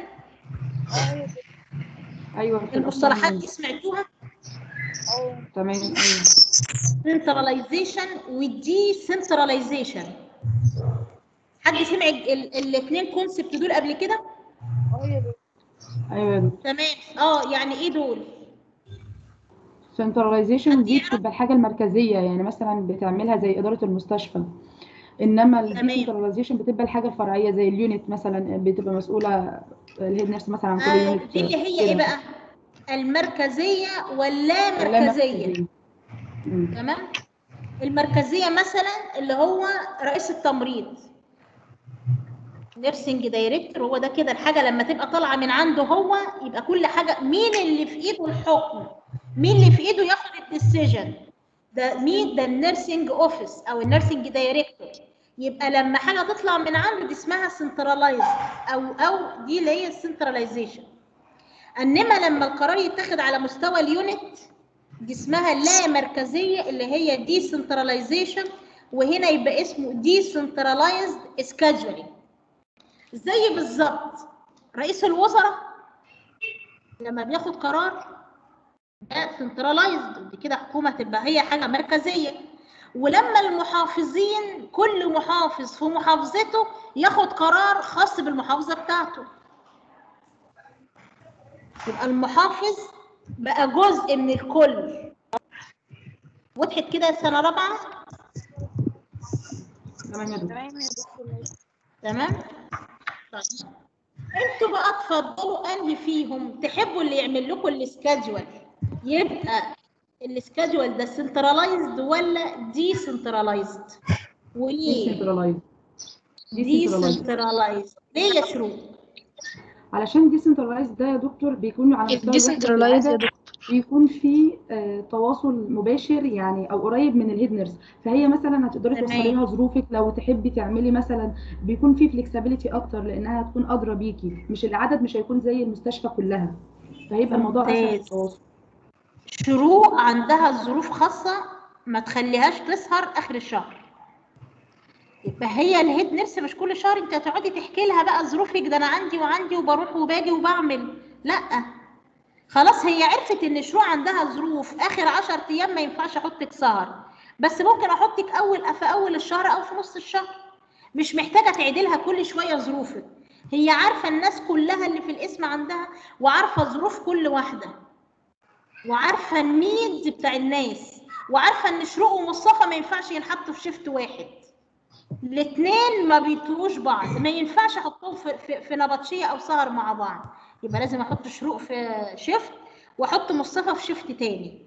ايوه في المصطلحات الأقسام. دي سمعتوها تمام ايوه سنتراليزيشن ودي سنتراليزيشن حد سمع الاثنين كونسبت دول قبل كده ايوه يا دكتور تمام اه يعني ايه دول سنتراليزيشن دي بتبقى الحاجه المركزيه يعني مثلا بتعملها زي اداره المستشفى انما الديسنتراليزيشن بتبقى الحاجه الفرعيه زي اليونت مثلا بتبقى مسؤوله الهيد نيرس مثلا عن كل آه يونت دي اللي هي ايه كده. بقى المركزيه ولا لا مركزيه مم. تمام المركزيه مثلا اللي هو رئيس التمريض نيرسينج دايركتور هو ده كده الحاجه لما تبقى طالعه من عنده هو يبقى كل حاجه مين اللي في ايده الحكم مين اللي في ايده ياخد الديسيجن ده مين ده النيرسينج اوفيس او النيرسينج دايركتور يبقى لما حاجه تطلع من عنده دي اسمها سنترلايز او او دي اللي هي السنتراليزيشن انما لما القرار يتاخد على مستوى اليونت دي اسمها لا مركزيه اللي هي دي سنتراليزيشن وهنا يبقى اسمه دي سنترلايزد سكادجولينج زي بالظبط رئيس الوزراء لما بياخد قرار ده سنترلايزد دي كده حكومه تبقى هي حاجه مركزيه ولما المحافظين كل محافظ في محافظته ياخد قرار خاص بالمحافظه بتاعته يبقى المحافظ بقى جزء من الكل وضحت كده سنه رابعه تمام يا دكتور تمام يا دكتور ماشي. تمام طيب انتوا بقى تفضلوا انهي فيهم تحبوا اللي يعمل لكم السكادجول يبقى السكادجول ده سنترلايزد ولا دي سنترلايزد وليه ديسنترلايز دي ديسنترلايز سنترلايزد ليه يا شروق علشان ديسنترلايز ده يا دكتور بيكون على مستوى الوحدة الديسنترلايز يا الواحدة بيكون في آه، تواصل مباشر يعني او قريب من الهيد نيرس فهي مثلا هتقدري تمام. توصلي لها ظروفك لو تحبي تعملي مثلا بيكون في فلكسبيليتي اكتر لانها هتكون ادرى بيكي مش العدد مش هيكون زي المستشفى كلها فهيبقى الموضوع اسهل في ممتاز. التواصل شروق عندها ظروف خاصة ما تخليهاش تسهر آخر الشهر يبقى هي الهيد نفس مش كل شهر انت هتقعدي تحكي لها بقى ظروفك ده انا عندي وعندي وبروح وباجي وبعمل لا خلاص هي عرفت ان شروق عندها ظروف اخر 10 ايام ما ينفعش احطك سهر بس ممكن احطك اول في اول الشهر او في نص الشهر مش محتاجه تعدلها كل شويه ظروفك هي عارفه الناس كلها اللي في الاسم عندها وعارفه ظروف كل واحده وعارفه النيدز بتاع الناس وعارفه ان شروق ومصطفى ما ينفعش ينحطوا في شيفت واحد الاثنين ما بيطوش بعض ما ينفعش احطهم في, في, في نبطشيه او سهر مع بعض يبقى لازم احط شروق في شيفت واحط مصطفى في شيفت تاني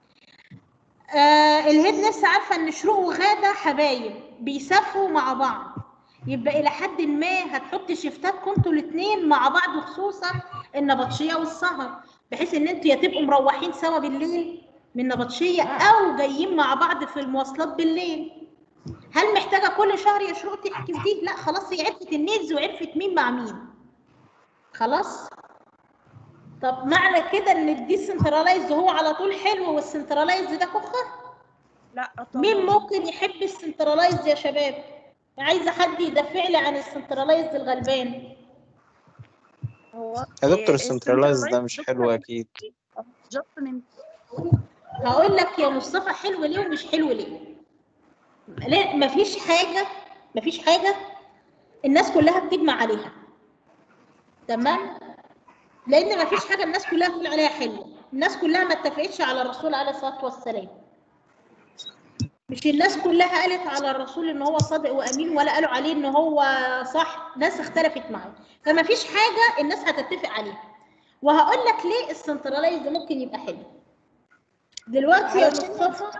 آه الهيد نفس عارفه ان شروق وغاده حبايب بيسافروا مع بعض يبقى الى حد ما هتحط شيفتاتكم انتوا الاثنين مع بعض وخصوصا النبطشيه والسهر بحيث ان انتوا يا تبقوا مروحين سوا بالليل من نبطشيه او جايين مع بعض في المواصلات بالليل هل محتاجه كل شهر يا شروق تحكي في دي لا خلاص هي عرفت النيدز وعرفت مين مع مين خلاص طب معنى كده ان الديسنترلايز هو على طول حلو والسنترلايز ده كفر لا طبعا مين ممكن يحب السنترلايز يا شباب عايزه حد يدافع لي عن السنترلايز الغلبان هو يا دكتور السنترلايز ده مش حلو اكيد adjustment هقول لك يا مصطفى حلو ليه ومش حلو ليه لا مفيش حاجه مفيش حاجه الناس كلها بتجمع عليها تمام لان مفيش حاجه الناس كلها تقول عليها حلوه الناس كلها ما اتفقتش على الرسول عليه الصلاه والسلام مش الناس كلها قالت على الرسول ان هو صادق وامين ولا قالوا عليه ان هو صح ناس اختلفت معاه فما فيش حاجه الناس هتتفق عليها وهقول لك ليه السنترلايز ممكن يبقى حلو دلوقتي يا مصطفى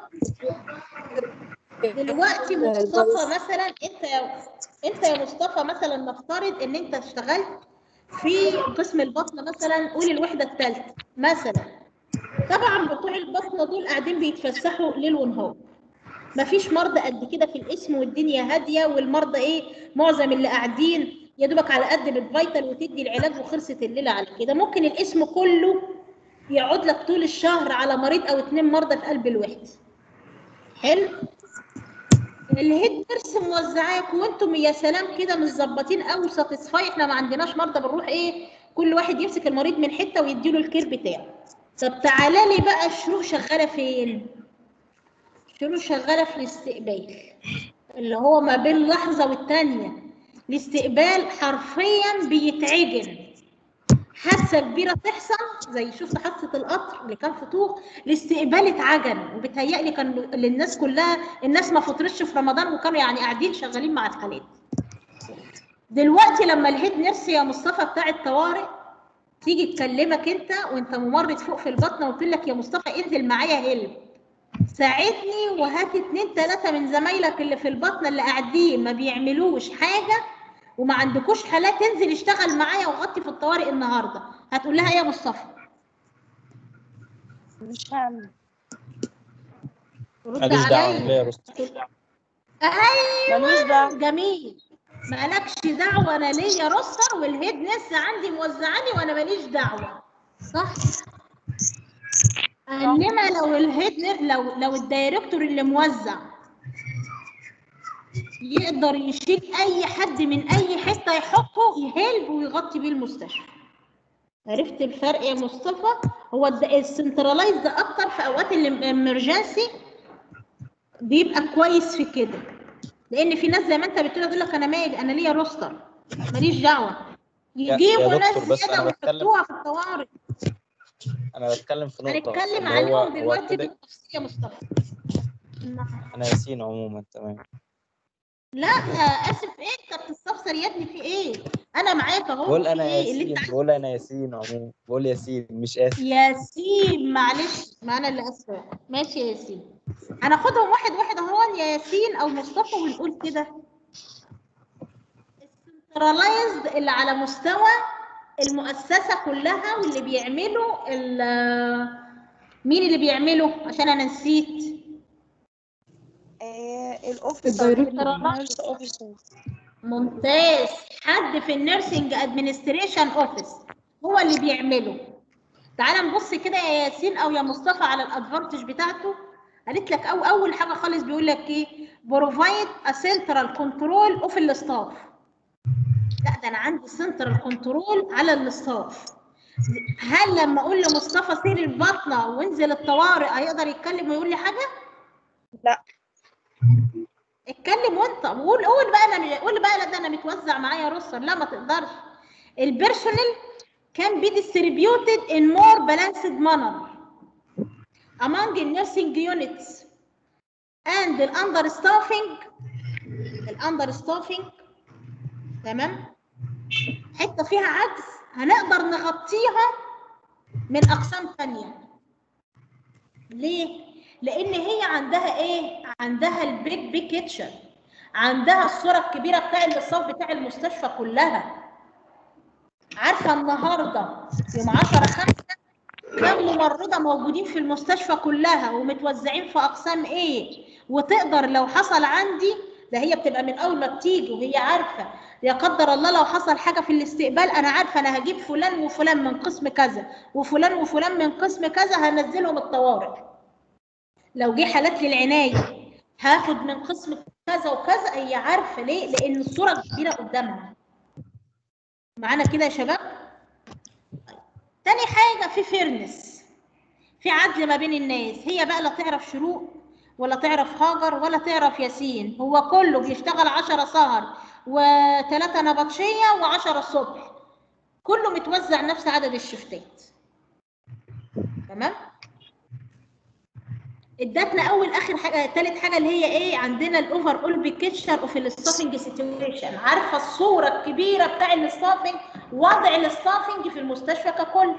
دلوقتي مصطفى مثلا انت يا انت يا مصطفى مثلا نفترض ان انت اشتغلت في قسم البطنه مثلا قول الوحده الثالثه مثلا طبعا بتوع البطنه دول قاعدين بيتفسحوا ليل ونهار مفيش مرضى قد كده في الاسم والدنيا هاديه والمرضى ايه معظم اللي قاعدين يا دوبك على قد الفيتال وتدي العلاج وخلصت الليله على كده ممكن الاسم كله يقعد لك طول الشهر على مريض او اتنين مرضى في قلب الوحده حلو الهيد نيرس موزعاك وانتم يا سلام كده مظبطين قوي ساتسفاي احنا ما عندناش مرضى بنروح ايه كل واحد يمسك المريض من حته ويديله الكير بتاعه طب تعالى لي بقى الشروق شغاله فين شروق شغاله في الاستقبال اللي هو ما بين لحظه والتانيه الاستقبال حرفيا بيتعجن حادثه كبيره تحصل زي شفت حادثه القطر اللي كان في طوخ الاستقبال اتعجن وبتهيألي كان للناس كلها الناس ما فطرتش في رمضان وكانوا يعني قاعدين شغالين مع الحالات دلوقتي لما الهيد نيرس يا مصطفى بتاع الطوارئ تيجي تكلمك انت وانت ممرض فوق في البطنه وتقول لك يا مصطفى انزل معايا هيلب ساعدني وهات اتنين تلاته من زمايلك اللي في البطنه اللي قاعدين ما بيعملوش حاجه وما عندكوش حالات تنزل اشتغل معايا وغطي في الطوارئ النهارده هتقول لها ايه يا مصطفى مش هعمل رد ماليش دعوه عليا ليه يا رستم ايوه ماليش دعوة. جميل مالكش دعوه انا ليا روستر والهيد نس عندي موزعاني وانا ماليش دعوه صح انما لو الهيد ن- لو لو الدايركتور اللي موزع يقدر يشيل اي حد من اي حته يحطه يهلب ويغطي بيه المستشفى عرفت الفرق يا مصطفى هو السنترلايز ده اكتر في اوقات الامرجنسي بيبقى كويس في كده لان في ناس زي ما انت بتقول تقول لك انا مالي انا ليا روستر ماليش دعوه يا- يجيبوا يا ناس دكتور، بس زياده أنا بتكلم- ويحطوها في الطوارئ انا بتكلم في نقطه هنتكلم اللي هو عليهم هو دلوقتي كده بالتفصيل يا مصطفى انا ياسين عموما تمام لا آه، اسف ايه انت بتستفسر يا ابني في ايه انا معاك اهو بقول في انا ايه اللي ياسين انت بقول انا ياسين عموما بقول ياسين مش اسف ياسين معلش ما انا اللي اسفه ماشي يا ياسين هناخدهم واحد واحد اهو يا ياسين او مصطفى ونقول كده السنترلايزد اللي على مستوى المؤسسه كلها واللي بيعملوا ال- مين اللي بيعمله عشان انا نسيت الدايركتور ممتاز حد في النيرسينج ادمنستريشن اوفيس هو اللي بيعمله تعال نبص كده يا ياسين او يا مصطفى على الادفانتج بتاعته قالت لك او اول حاجه خالص بيقول لك ايه بروفايد ا سنترال كنترول اوف الستاف لا ده انا عندي سنترال كنترول على الستاف هل لما اقول لمصطفى سير البطنه وانزل الطوارئ هيقدر يتكلم ويقول لي حاجه لا اتكلم وانت وقول قول بقى انا قول بقى لا ده انا متوزع معايا روستر لا ما تقدرش البيرسونال can be distributed in more balanced manner among the nursing units and the understaffing ال understaffing تمام حته فيها عجز هنقدر نغطيها من اقسام ثانيه ليه لان هي عندها ايه عندها البيج بيج بيكتشر عندها الصوره الكبيره بتاع الاصاف بتاع المستشفى كلها عارفه النهارده يوم 10 5 كم ممرضه موجودين في المستشفى كلها ومتوزعين في اقسام ايه وتقدر لو حصل عندي ده هي بتبقى من اول ما بتيجي وهي عارفه يا قدر الله لو حصل حاجه في الاستقبال انا عارفه انا هجيب فلان وفلان من قسم كذا وفلان وفلان من قسم كذا هنزلهم الطوارئ لو جه حالات للعنايه هاخد من قسم كذا وكذا هي عارفه ليه لان الصوره كبيره قدامها معانا كده يا شباب تاني حاجه في فيرنس في عدل ما بين الناس هي بقى لا تعرف شروق ولا تعرف هاجر ولا تعرف ياسين هو كله بيشتغل عشرة سهر وثلاثة نبطشية وعشرة الصبح كله متوزع نفس عدد الشفتات تمام ادتنا اول اخر حاجه ثالث حاجه اللي هي ايه عندنا الاوفر اول بيكتشر اوف الستافنج سيتويشن عارفه الصوره الكبيره بتاع الستافنج وضع الستافنج في المستشفى ككل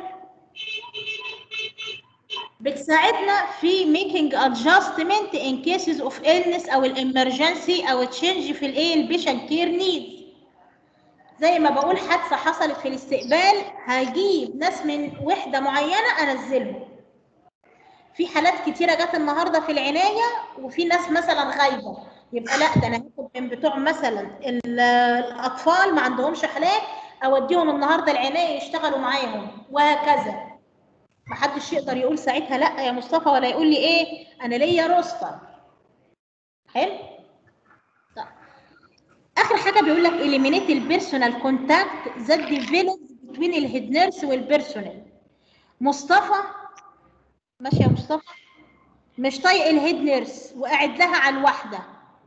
بتساعدنا في ميكينج ادجستمنت ان كيسز اوف illness او الامرجنسي او تشينج في الايه البيشنت كير نيدز زي ما بقول حادثه حصلت في الاستقبال هجيب ناس من وحده معينه انزلهم في حالات كتيره جت النهارده في العنايه وفي ناس مثلا غايبه يبقى لا ده انا هاخد من بتوع مثلا ال- الاطفال ما عندهمش حالات اوديهم النهارده العنايه يشتغلوا معاهم وهكذا محدش يقدر يقول ساعتها لا يا مصطفى ولا يقول لي ايه انا ليا روستر حلو طيب. اخر حاجه بيقول لك eliminate البيرسونال كونتاكت that develops between الهيد نيرس والبيرسونال مصطفى ماشي يا مصطفى مش طايق الهيد نيرس وقاعد لها على الواحده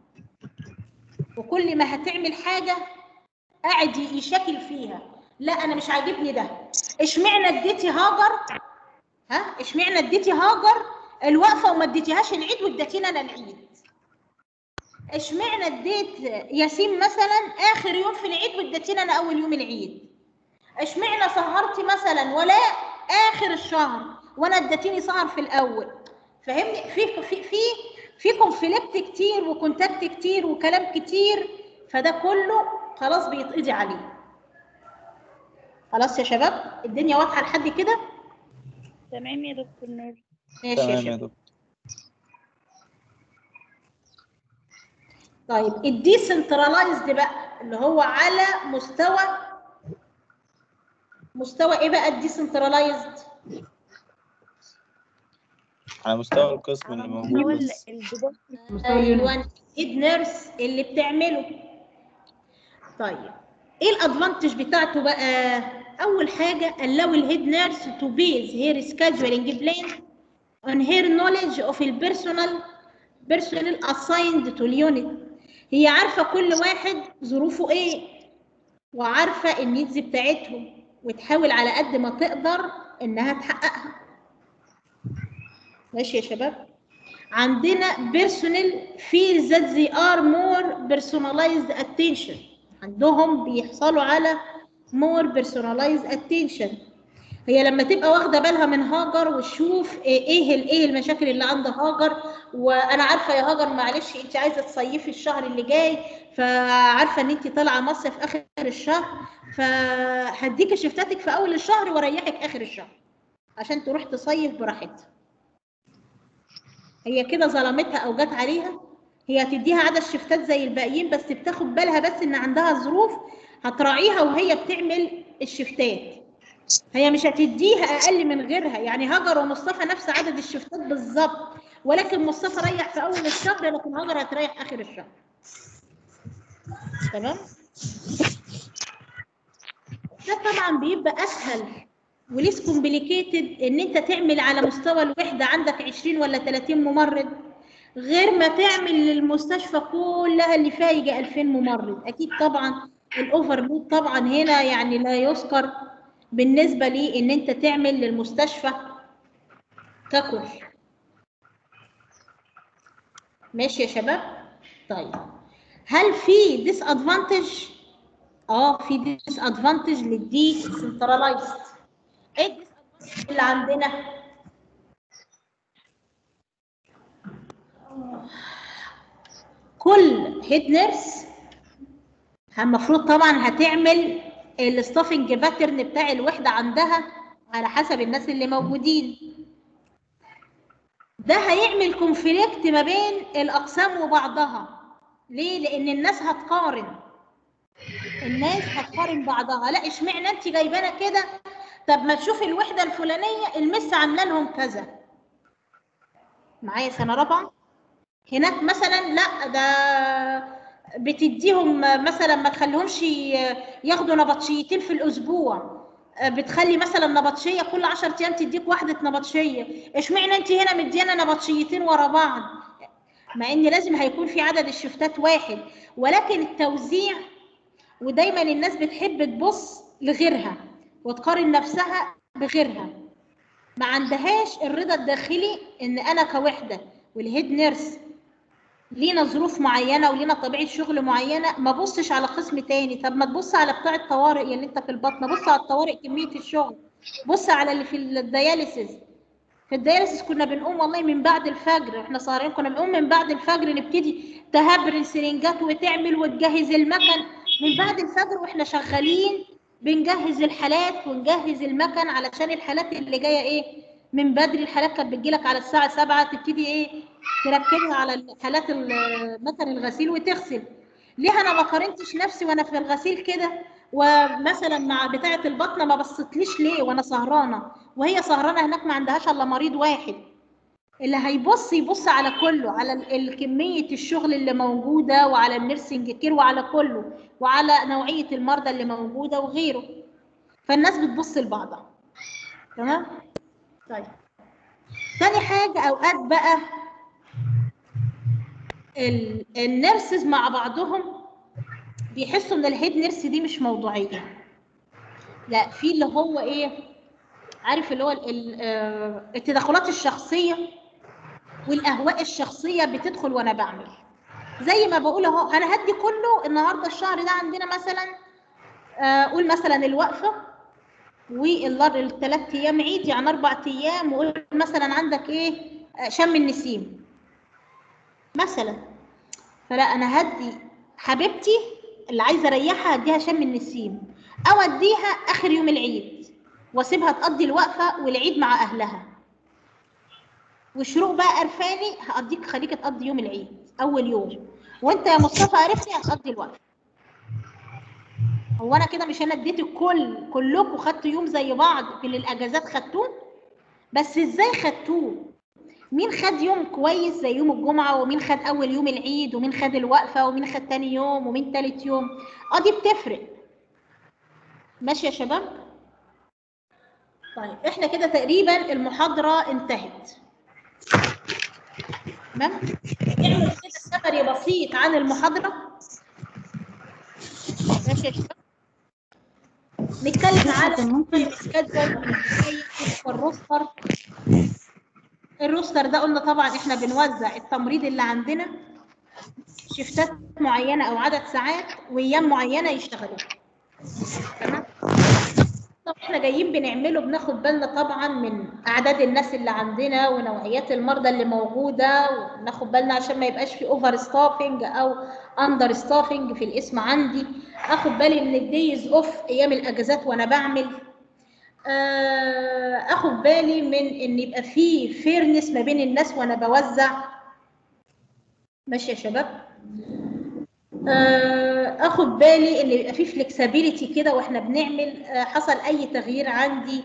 وكل ما هتعمل حاجه قاعد يشكل فيها لا انا مش عاجبني ده اشمعنى اديتي هاجر ها اشمعنى اديتي هاجر الوقفه وما اديتيهاش العيد واديتينا انا العيد اشمعنى اديت ياسين مثلا اخر يوم في العيد واديتينا انا اول يوم العيد اشمعنى سهرتي مثلا ولا اخر الشهر وانا اديتيني سهر في الاول فاهمني في في في في كونفليكت كتير وكونتاكت كتير وكلام كتير فده كله خلاص بيتقضي عليه خلاص يا شباب الدنيا واضحه لحد كده تمام يا دكتور نور ماشي يا تمام يا شباب دكتور طيب الديسنترلايزد بقى اللي هو على مستوى مستوى ايه بقى الديسنترلايزد على مستوى القسم اللي موجود بس مستوى اليونت ايوه هيد نيرس اللي بتعمله طيب ايه الادفانتج بتاعته بقى اول حاجه allow الهيد نيرس to base her scheduling plan on her knowledge of the personal personnel assigned to the unit هي عارفه كل واحد ظروفه ايه وعارفه النيدز بتاعتهم وتحاول على قد ما تقدر انها تحققها ماشي يا شباب عندنا personal feels that they are more personalized attention عندهم بيحصلوا على more personalized attention هي لما تبقى واخده بالها من هاجر وتشوف ايه ال- ايه المشاكل اللي عند هاجر وانا عارفه يا هاجر معلش انت عايزه تصيفي الشهر اللي جاي فعارفه ان انت طالعه مصيف اخر الشهر فهديكي شفتاتك في اول الشهر واريحك اخر الشهر عشان تروح تصيف براحتها هي كده ظلمتها او جت عليها هي هتديها عدد شفتات زي الباقيين بس بتاخد بالها بس ان عندها ظروف هتراعيها وهي بتعمل الشفتات هي مش هتديها اقل من غيرها يعني هاجر ومصطفى نفس عدد الشفتات بالظبط ولكن مصطفى ريح في اول الشهر لكن هاجر هتريح اخر الشهر تمام ده طبعا بيبقى اسهل وليس كومبليكيتد ان انت تعمل على مستوى الوحده عندك 20 ولا 30 ممرض غير ما تعمل للمستشفى كلها اللي فيها يجي 2000 ممرض اكيد طبعا الاوفرلود طبعا هنا يعني لا يذكر بالنسبه لي ان انت تعمل للمستشفى ككل ماشي يا شباب طيب هل في ديس ادفانتج اه في ديس ادفانتج للدي سنترلايزد ايه الديس ادفانتج اللي عندنا كل هيد نيرس المفروض طبعا هتعمل الستافنج باترن بتاع الوحده عندها على حسب الناس اللي موجودين ده هيعمل كونفليكت ما بين الاقسام وبعضها ليه لان الناس هتقارن الناس هتقارن بعضها لا اشمعنى انت جايبانا كده طب ما تشوفي الوحده الفلانيه المس عامله لهم كذا معايا سنه رابعه هناك مثلا لا ده بتديهم مثلا ما تخليهمش ياخدوا نبطشيتين في الاسبوع بتخلي مثلا نبطشيه كل 10 ايام تديك واحده نبطشيه اشمعنى انت هنا مديانا نبطشيتين ورا بعض مع ان لازم هيكون في عدد الشفتات واحد ولكن التوزيع ودايما الناس بتحب تبص لغيرها وتقارن نفسها بغيرها ما عندهاش الرضا الداخلي ان انا كوحده والهيد نيرس لينا ظروف معينه ولينا طبيعه شغل معينه ما بصش على قسم تاني طب ما تبص على بتاع الطوارئ اللي انت في البطنه بص على الطوارئ كميه الشغل بص على اللي في الدياليسيس في الدياليسيس كنا بنقوم والله من بعد الفجر احنا صغيرين كنا بنقوم من بعد الفجر نبتدي تهبر السرنجات وتعمل وتجهز المكن من بعد الفجر واحنا شغالين بنجهز الحالات ونجهز المكن علشان الحالات اللي جايه ايه من بدري الحالات كانت بتجيلك على الساعه 7 تبتدي ايه تركبها على حالات مكن الغسيل وتغسل ليه انا ما قارنتش نفسي وانا في الغسيل كده ومثلا مع بتاعه البطنه ما بصتليش ليه وانا سهرانه وهي سهرانه هناك ما عندهاش الا مريض واحد اللي هيبص يبص على كله على ال- كميه الشغل اللي موجوده وعلى النيرسينج كير وعلى كله وعلى نوعيه المرضى اللي موجوده وغيره فالناس بتبص لبعضها تمام طيب تاني حاجه اوقات بقى ال- النيرسز مع بعضهم بيحسوا ان الهيد نيرس دي مش موضوعيه لا في اللي هو ايه عارف اللي هو ال- ال- آه، التدخلات الشخصيه والاهواء الشخصيه بتدخل وانا بعمل زي ما بقول اهو انا هدي كله النهارده الشهر ده عندنا مثلا آه، قول مثلا الوقفه والثلاث ايام عيد يعني اربع ايام وقول مثلا عندك ايه آه، شم النسيم مثلا فلا انا هدي حبيبتي اللي عايزه اريحها هديها شم النسيم او اديها اخر يوم العيد واسيبها تقضي الوقفه والعيد مع اهلها وشروق بقى قرفاني هقضيك خليك تقضي يوم العيد اول يوم وانت يا مصطفى عرفتي هتقضي الوقت هو انا كده مش انا اديت الكل كلكم خدتوا يوم زي بعض في الاجازات خدتوه بس ازاي خدتوه مين خد يوم كويس زي يوم الجمعة ومين خد أول يوم العيد ومين خد الوقفة ومين خد تاني يوم ومين تالت يوم اه دي بتفرق ماشي يا شباب طيب احنا كده تقريبا المحاضرة انتهت تمام نعمل كده سمري بسيط عن المحاضرة ماشي يا شباب نتكلم على السكادجول والروستر الروستر ده قلنا طبعا احنا بنوزع التمريض اللي عندنا شفتات معينة او عدد ساعات وايام معينة يشتغلوا تمام طب احنا جايين بنعمله بناخد بالنا طبعا من اعداد الناس اللي عندنا ونوعيات المرضى اللي موجوده وناخد بالنا عشان ما يبقاش في اوفر ستافنج او اندر ستافنج في الاسم عندي اخد بالي من الدايز اوف ايام الاجازات وانا بعمل آه، اخد بالي من ان يبقى في فيرنس ما بين الناس وانا بوزع ماشي يا شباب آه، اخد بالي ان يبقى في فلكسبيليتي كده واحنا بنعمل آه، حصل اي تغيير عندي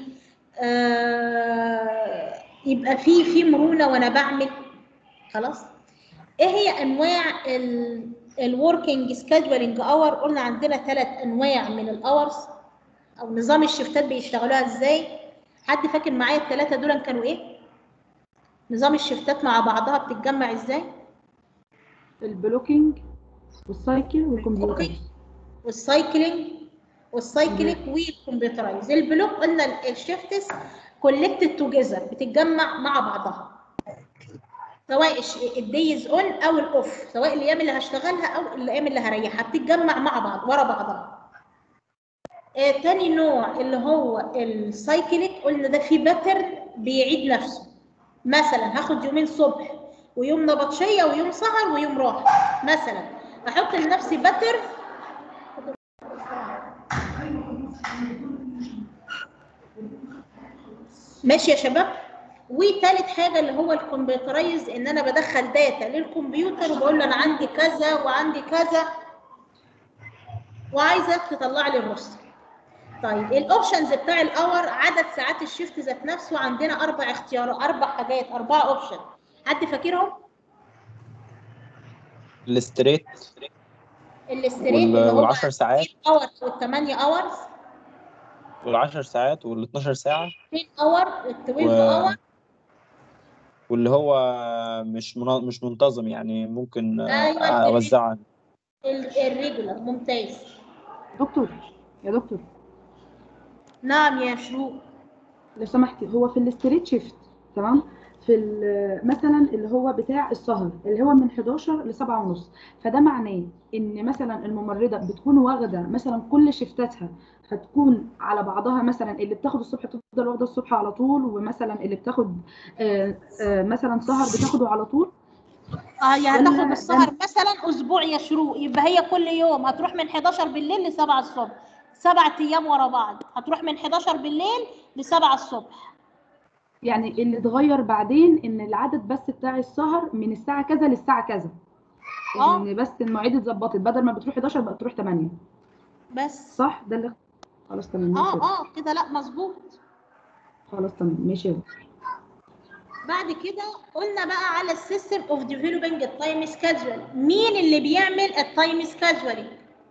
آه، يبقى في في مرونه وانا بعمل خلاص ايه هي انواع الوركينج سكادجولينج اور قلنا عندنا ثلاث انواع من الاورز او نظام الشفتات بيشتغلوها ازاي حد فاكر معايا الثلاثه دول كانوا ايه نظام الشفتات مع بعضها بتتجمع ازاي البلوكينج والسايكل والكمبيوتر والسايكلينج والسايكليك والكمبيوترايز البلوك قلنا الشيفتس كولكتد توجذر بتتجمع مع بعضها سواء الديز اون او الاوف سواء الايام اللي هشتغلها او الايام اللي هريحها بتتجمع مع بعض ورا بعضها آه تاني نوع اللي هو السايكليك قلنا ده فيه باترن بيعيد نفسه مثلا هاخد يومين صبح ويوم نبطشيه ويوم سهر ويوم راحه مثلا احط لنفسي باترن ماشي يا شباب وثالث حاجه اللي هو الكمبيوترايز ان انا بدخل داتا للكمبيوتر وبقول له انا عندي كذا وعندي كذا وعايزك تطلع لي الروستر طيب الاوبشنز بتاع الاور عدد ساعات الشيفت ذات نفسه عندنا اربع اختيارات اربع حاجات اربعه اوبشن حد فاكرهم الستريت الاستريت اللي هو وال10 ساعات اور والثمانية اورز وال10 ساعات وال12 ساعة 10 اور وال12 و... اور واللي هو مش من... مش منتظم يعني ممكن أيوة، اوزعها الريجولار ممتاز دكتور يا دكتور نعم يا شروق لو سمحتي هو في الاستريت شيفت تمام في ال- مثلا اللي هو بتاع السهر اللي هو من 11 ل 7 ونص فده معناه ان مثلا الممرضه بتكون واخده مثلا كل شيفتاتها هتكون على بعضها مثلا اللي بتاخد الصبح تفضل واخده الصبح على طول ومثلا اللي بتاخد آه، آه، مثلا سهر بتاخده على طول اه يعني ولا هتاخد ده- السهر مثلا اسبوع يا شروق يبقى هي كل يوم هتروح من 11 بالليل ل 7 الصبح سبعة ايام ورا بعض هتروح من 11 بالليل ل 7 الصبح يعني اللي اتغير بعدين ان العدد بس بتاع السهر من الساعه كذا للساعه كذا اه ان بس المواعيد اتظبطت بدل ما بتروح 11 بقت تروح 8 بس صح ده اللي خلاص تمام ماشي اه يا دكتور. اه كده لا مظبوط خلاص تمام ماشي يا دكتور. بعد كده قلنا بقى على السيستم اوف ديفلوبينج التايم سكادجول مين اللي بيعمل التايم سكادجولينج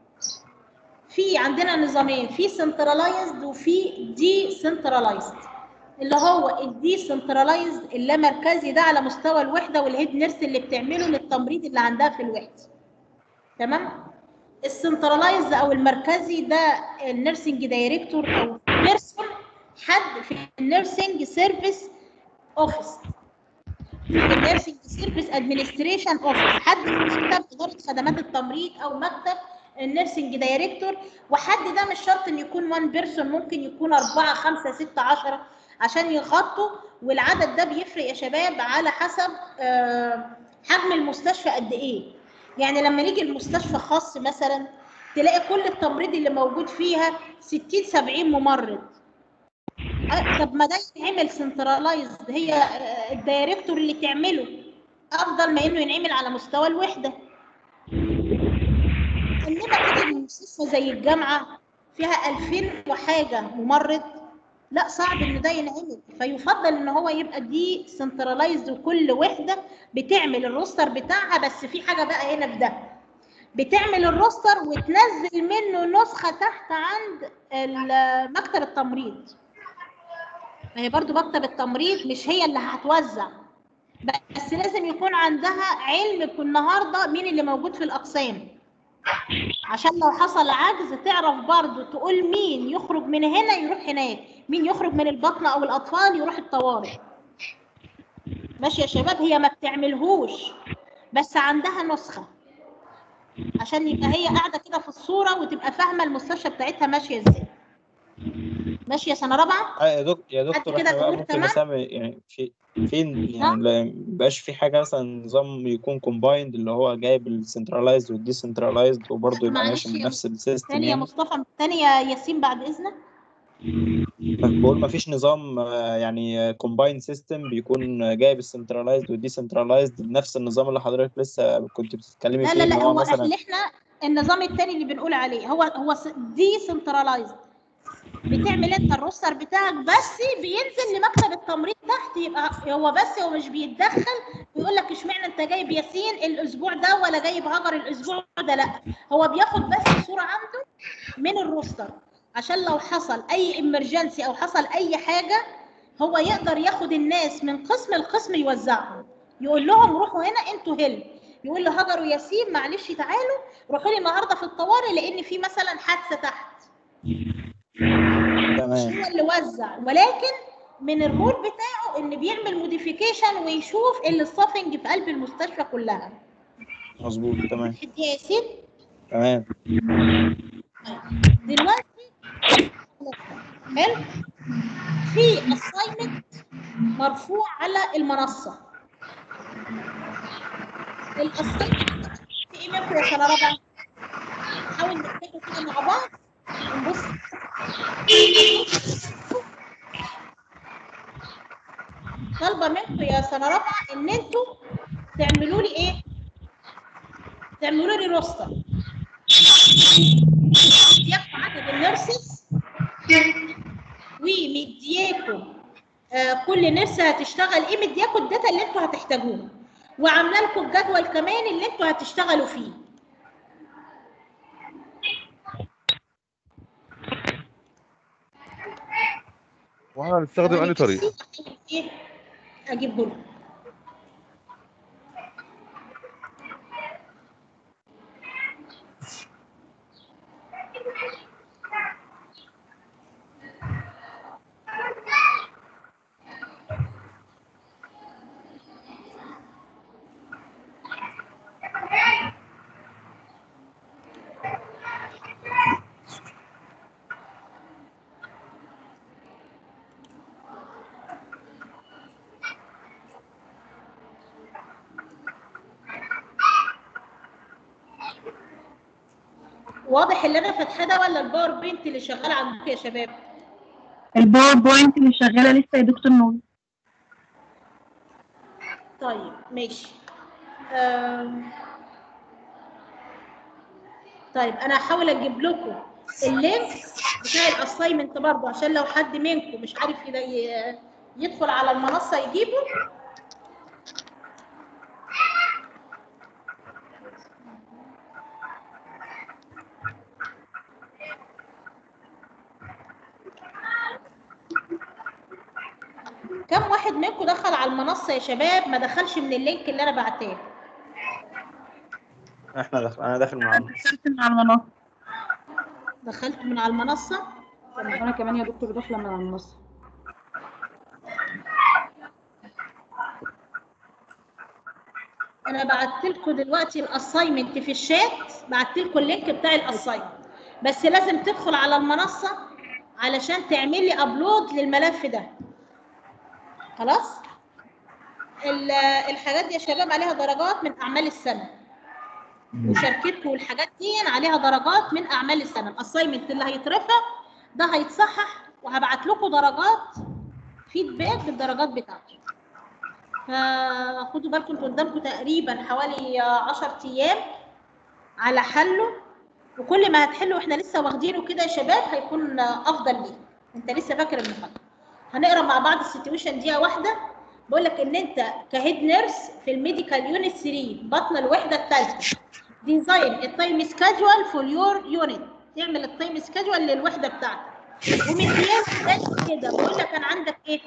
في عندنا نظامين في سنترلايزد وفي دي سنترلايزد اللي هو الدي سنترلايزد اللامركزي ده على مستوى الوحده والهيد نيرس اللي بتعمله للتمريض اللي عندها في الوحده تمام السنترلايزد او المركزي ده النيرسنج دايركتور او بيرسون حد في النيرسنج سيرفيس اوفيس النيرسنج سيرفيس ادمنستريشن اوفيس حد في مكتب اداره خدمات التمريض او مكتب النيرسنج دايركتور وحد ده مش شرط ان يكون وان بيرسون ممكن يكون أربعة خمسة ستة عشرة عشان يغطوا والعدد ده بيفرق يا شباب على حسب آه، حجم المستشفى قد ايه يعني لما نيجي المستشفى خاص مثلا تلاقي كل التمريض اللي موجود فيها 60 70 ممرض آه، طب ما ده يتعمل سنترلايزد هي آه، الدايركتور اللي تعمله افضل ما انه ينعمل على مستوى الوحده انما تيجي المستشفى زي الجامعه فيها 2000 وحاجه ممرض لا صعب ان ده ينعمل فيفضل ان هو يبقى دي سنترلايزد وكل وحده بتعمل الروستر بتاعها بس في حاجه بقى هنا في ده بتعمل الروستر وتنزل منه نسخه تحت عند ال- مكتب التمريض ما هي برضو مكتب التمريض مش هي اللي هتوزع بس لازم يكون عندها علم النهارده مين اللي موجود في الاقسام عشان لو حصل عجز تعرف برضو تقول مين يخرج من هنا يروح هناك مين يخرج من البطن او الاطفال يروح الطوارئ ماشي يا شباب هي ما بتعملهوش بس عندها نسخة عشان يبقى هي قاعدة كده في الصورة وتبقى فاهمة المستشفى بتاعتها ماشية ازاي ماشية سنة رابعة آه، يا دكتور يا قد دكتور كده احنا بقى الأمور ممكن تمام؟ نسمي يعني في فين يعني لا- مبقاش في حاجة مثلا نظام يكون كومبايند اللي هو جايب السنترلايزد والديسنترلايزد وبرضه يبقى معلش ماشي يا بنفس السيستم تاني يا يعني مصطفى تاني يا ياسين بعد إذنك بقول ما فيش نظام آه، يعني كومبايند سيستم بيكون جايب السنترلايزد والديسنترلايزد بنفس النظام اللي حضرتك لسه كنت بتتكلمي لا فيه لا ان لا هو هو مثلا اللي احنا النظام التاني اللي بنقول عليه هو هو دي سنترلايزد بتعمل انت الروستر بتاعك بس بينزل لمكتب التمريض تحت يبقى هو بس هو مش بيتدخل ويقول لك اشمعنى انت جايب ياسين الاسبوع ده ولا جايب هاجر الاسبوع ده لا هو بياخد بس صوره عنده من الروستر عشان لو حصل اي امرجنسي او حصل اي حاجه هو يقدر ياخد الناس من قسم لقسم يوزعهم يقول لهم روحوا هنا انتوا هيلب يقول لهاجر وياسين معلش تعالوا روحوا لي النهارده في الطوارئ لان في مثلا حادثه تحت مش تمام هو اللي وزع ولكن من الرول بتاعه ان بيعمل موديفيكيشن ويشوف الستافنج في قلب المستشفى كلها مظبوط تمام دي يا ياسين تمام دلوقتي حلو في اساينمنت مرفوع على المنصه الاساينمنت في ايه منكم يا سنه رابعه نحاول نكتبه كده مع بعض ونبص طالبه منكم يا سنه رابعه ان انتوا تعملوا لي ايه تعملوا لي روستر مدياكم عدد النيرسز ومدياكم آه كل نرس هتشتغل ايه مدياكم الداتا اللي انتوا هتحتاجوها وعامله لكم الجدول كمان اللي انتوا هتشتغلوا فيه واحنا هنستخدم انهي طريقه ايه اجيبه لكم واضح اللي انا فاتحاه ده ولا الباوربوينت اللي شغال عندكم يا شباب الباوربوينت اللي شغاله لسه يا دكتور نور طيب ماشي أم... طيب انا هحاول اجيب لكم اللينك بتاع الاساينمنت برضه عشان لو حد منكم مش عارف يلا- ي- يدخل على المنصه يجيبه كم واحد منكم دخل على المنصه يا شباب ما دخلش من اللينك اللي انا بعتاه احنا داخل انا داخل معانا دخلت من على المنصه دخلت من على المنصه انا كمان يا دكتور داخله من على المنصه انا بعت لكم دلوقتي الاساينمنت في الشات بعت لكم اللينك بتاع الاساينمنت بس لازم تدخل على المنصه علشان تعمل لي ابلود للملف ده خلاص ال- الحاجات دي يا شباب عليها درجات من اعمال السنه مشاركتكم والحاجات دي عليها درجات من اعمال السنه الاساينمنت اللي هيترفع ده هيتصحح وهبعت لكم درجات فيدباك بالدرجات بتاعته فخدوا بالكم انتوا قدامكم تقريبا حوالي 10 ايام على حله وكل ما هتحلوا واحنا لسه واخدينه كده يا شباب هيكون افضل ليك انت لسه فاكر المحاضره هنقرا مع بعض السيتويشن دقيقه واحده بقول لك ان انت كهيد نيرس في الميديكال يونت 3 بطن الوحده الثالثه ديزاين التايم سكادجوال فور يور يونت تعمل التايم سكادجوال للوحده بتاعتك ومدياك زي كده بقول لك انا عندك ايه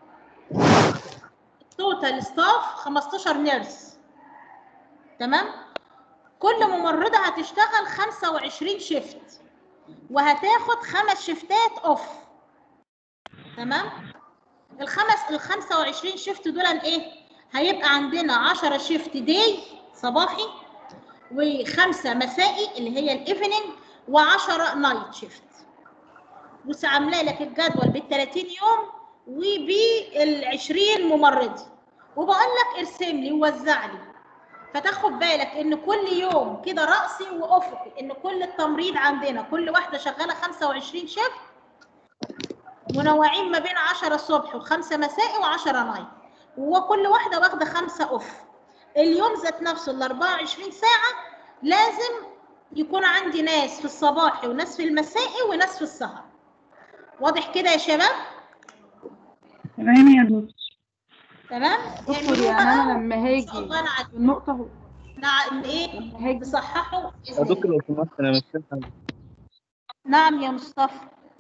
التوتال ستاف 15 نيرس تمام كل ممرضه هتشتغل 25 شيفت وهتاخد خمس شيفتات اوف تمام الخمس ال 25 شيفت دول ايه هيبقى عندنا 10 شيفت داي صباحي وخمسه مسائي اللي هي الايفنينج و10 نايت شيفت بص عامله لك الجدول بال 30 يوم وبال 20 ممرضه وبقول لك ارسم لي ووزع لي فتاخد بالك ان كل يوم كده راسي وافقي ان كل التمريض عندنا كل واحده شغاله 25 شيفت منوعين ما بين 10 الصبح وخمسة مسائي و10 نايت وكل واحده واخده خمسه اوف اليوم ذات نفسه ال 24 ساعه لازم يكون عندي ناس في الصباحي وناس في المسائي وناس في السهر واضح كده يا شباب تمام يا دكتور تمام دكتور اعملوه يعني بقى انا لما هاجي إن شاء الله أنا عارفة. في النقطه هو نع- ايه هاجي تصححوا يا بإذن الله. دكتور لو سمحت انا مش فاهم حاجة. نعم يا مصطفى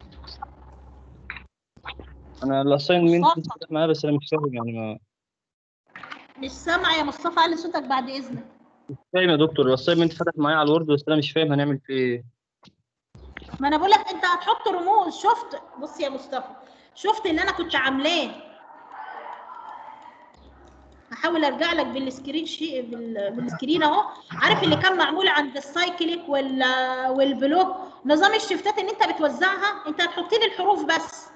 انا الاساينمنت مصطفى. لسه فاتح معايا بس انا مش فاهم يعني ما مش سامعه يا مصطفى علي صوتك بعد اذنك مش فاهم يا دكتور الاساينمنت فتح معايا على الوورد بس انا مش فاهم هنعمل فيه ايه ما انا بقول لك انت هتحط رموز شفت بص يا مصطفى شفت اللي انا كنت عاملاه هحاول ارجع لك بالسكرين شي بال... بالسكرين اهو عارف اللي كان معمول عند السايكليك وال... والبلوك نظام الشفتات ان انت بتوزعها انت هتحط لي الحروف بس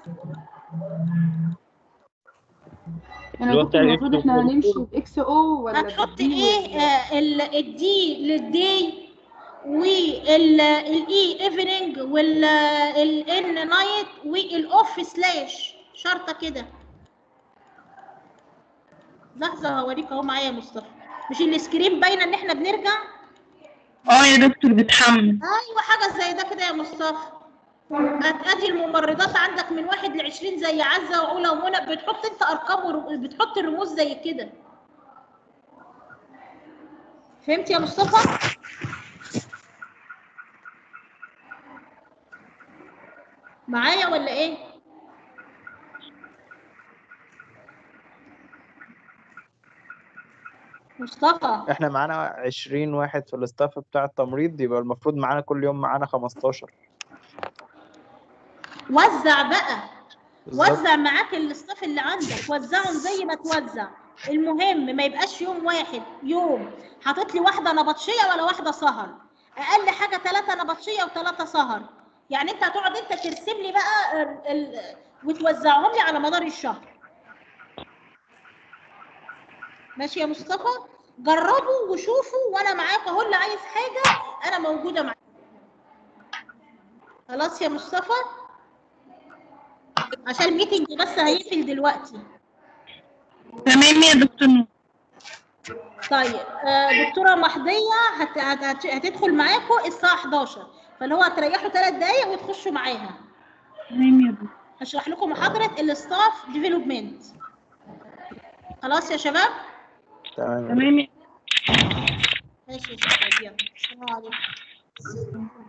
يعني اللي هو يا دكتور بتاع المفروض احنا الإكس هنمشي باكس او ولا هتحط بالدي ايه ولا- آه ال- الدي للدي والاي ايفنينج والان نايت والاوف سلاش شرطه كده لحظه هوريك اهو معايا يا مصطفى مش السكرين باينه ان احنا بنرجع اه يا دكتور بتحمل ايوه حاجه زي ده كده يا مصطفى هت- ادي الممرضات عندك من واحد ل 20 زي عزه وعلا ومنى بتحط انت ارقام ور- بتحط الرموز زي كده فهمت يا مصطفى؟ معايا ولا ايه؟ مصطفى احنا معانا 20 واحد في الاستاف بتاع التمريض يبقى المفروض معانا كل يوم معانا 15 وزع بقى بالظبط. وزع معاك الاستاف اللي عندك وزعهم زي ما توزع المهم ما يبقاش يوم واحد يوم حاطط لي واحده نبطشيه ولا واحده سهر اقل حاجه ثلاثه نبطشيه وثلاثه سهر يعني انت هتقعد انت ترسم لي بقى ال... ال... وتوزعهم لي على مدار الشهر ماشي يا مصطفى جربوا وشوفوا وانا معاك اهو اللي عايز حاجه انا موجوده معاك خلاص يا مصطفى عشان الميتنج بس هيقفل دلوقتي تمام يا دكتور نور طيب آه، دكتوره محضيه هت... هت... هت... هتدخل معاكم الساعه 11 فاللي هو هتريحوا ثلاث دقايق وتخشوا معاها تمام يا دكتور هشرح لكم محاضره الاستاف ديفلوبمنت خلاص يا شباب تمام تمام يا ماشي يا شباب يلا السلام عليكم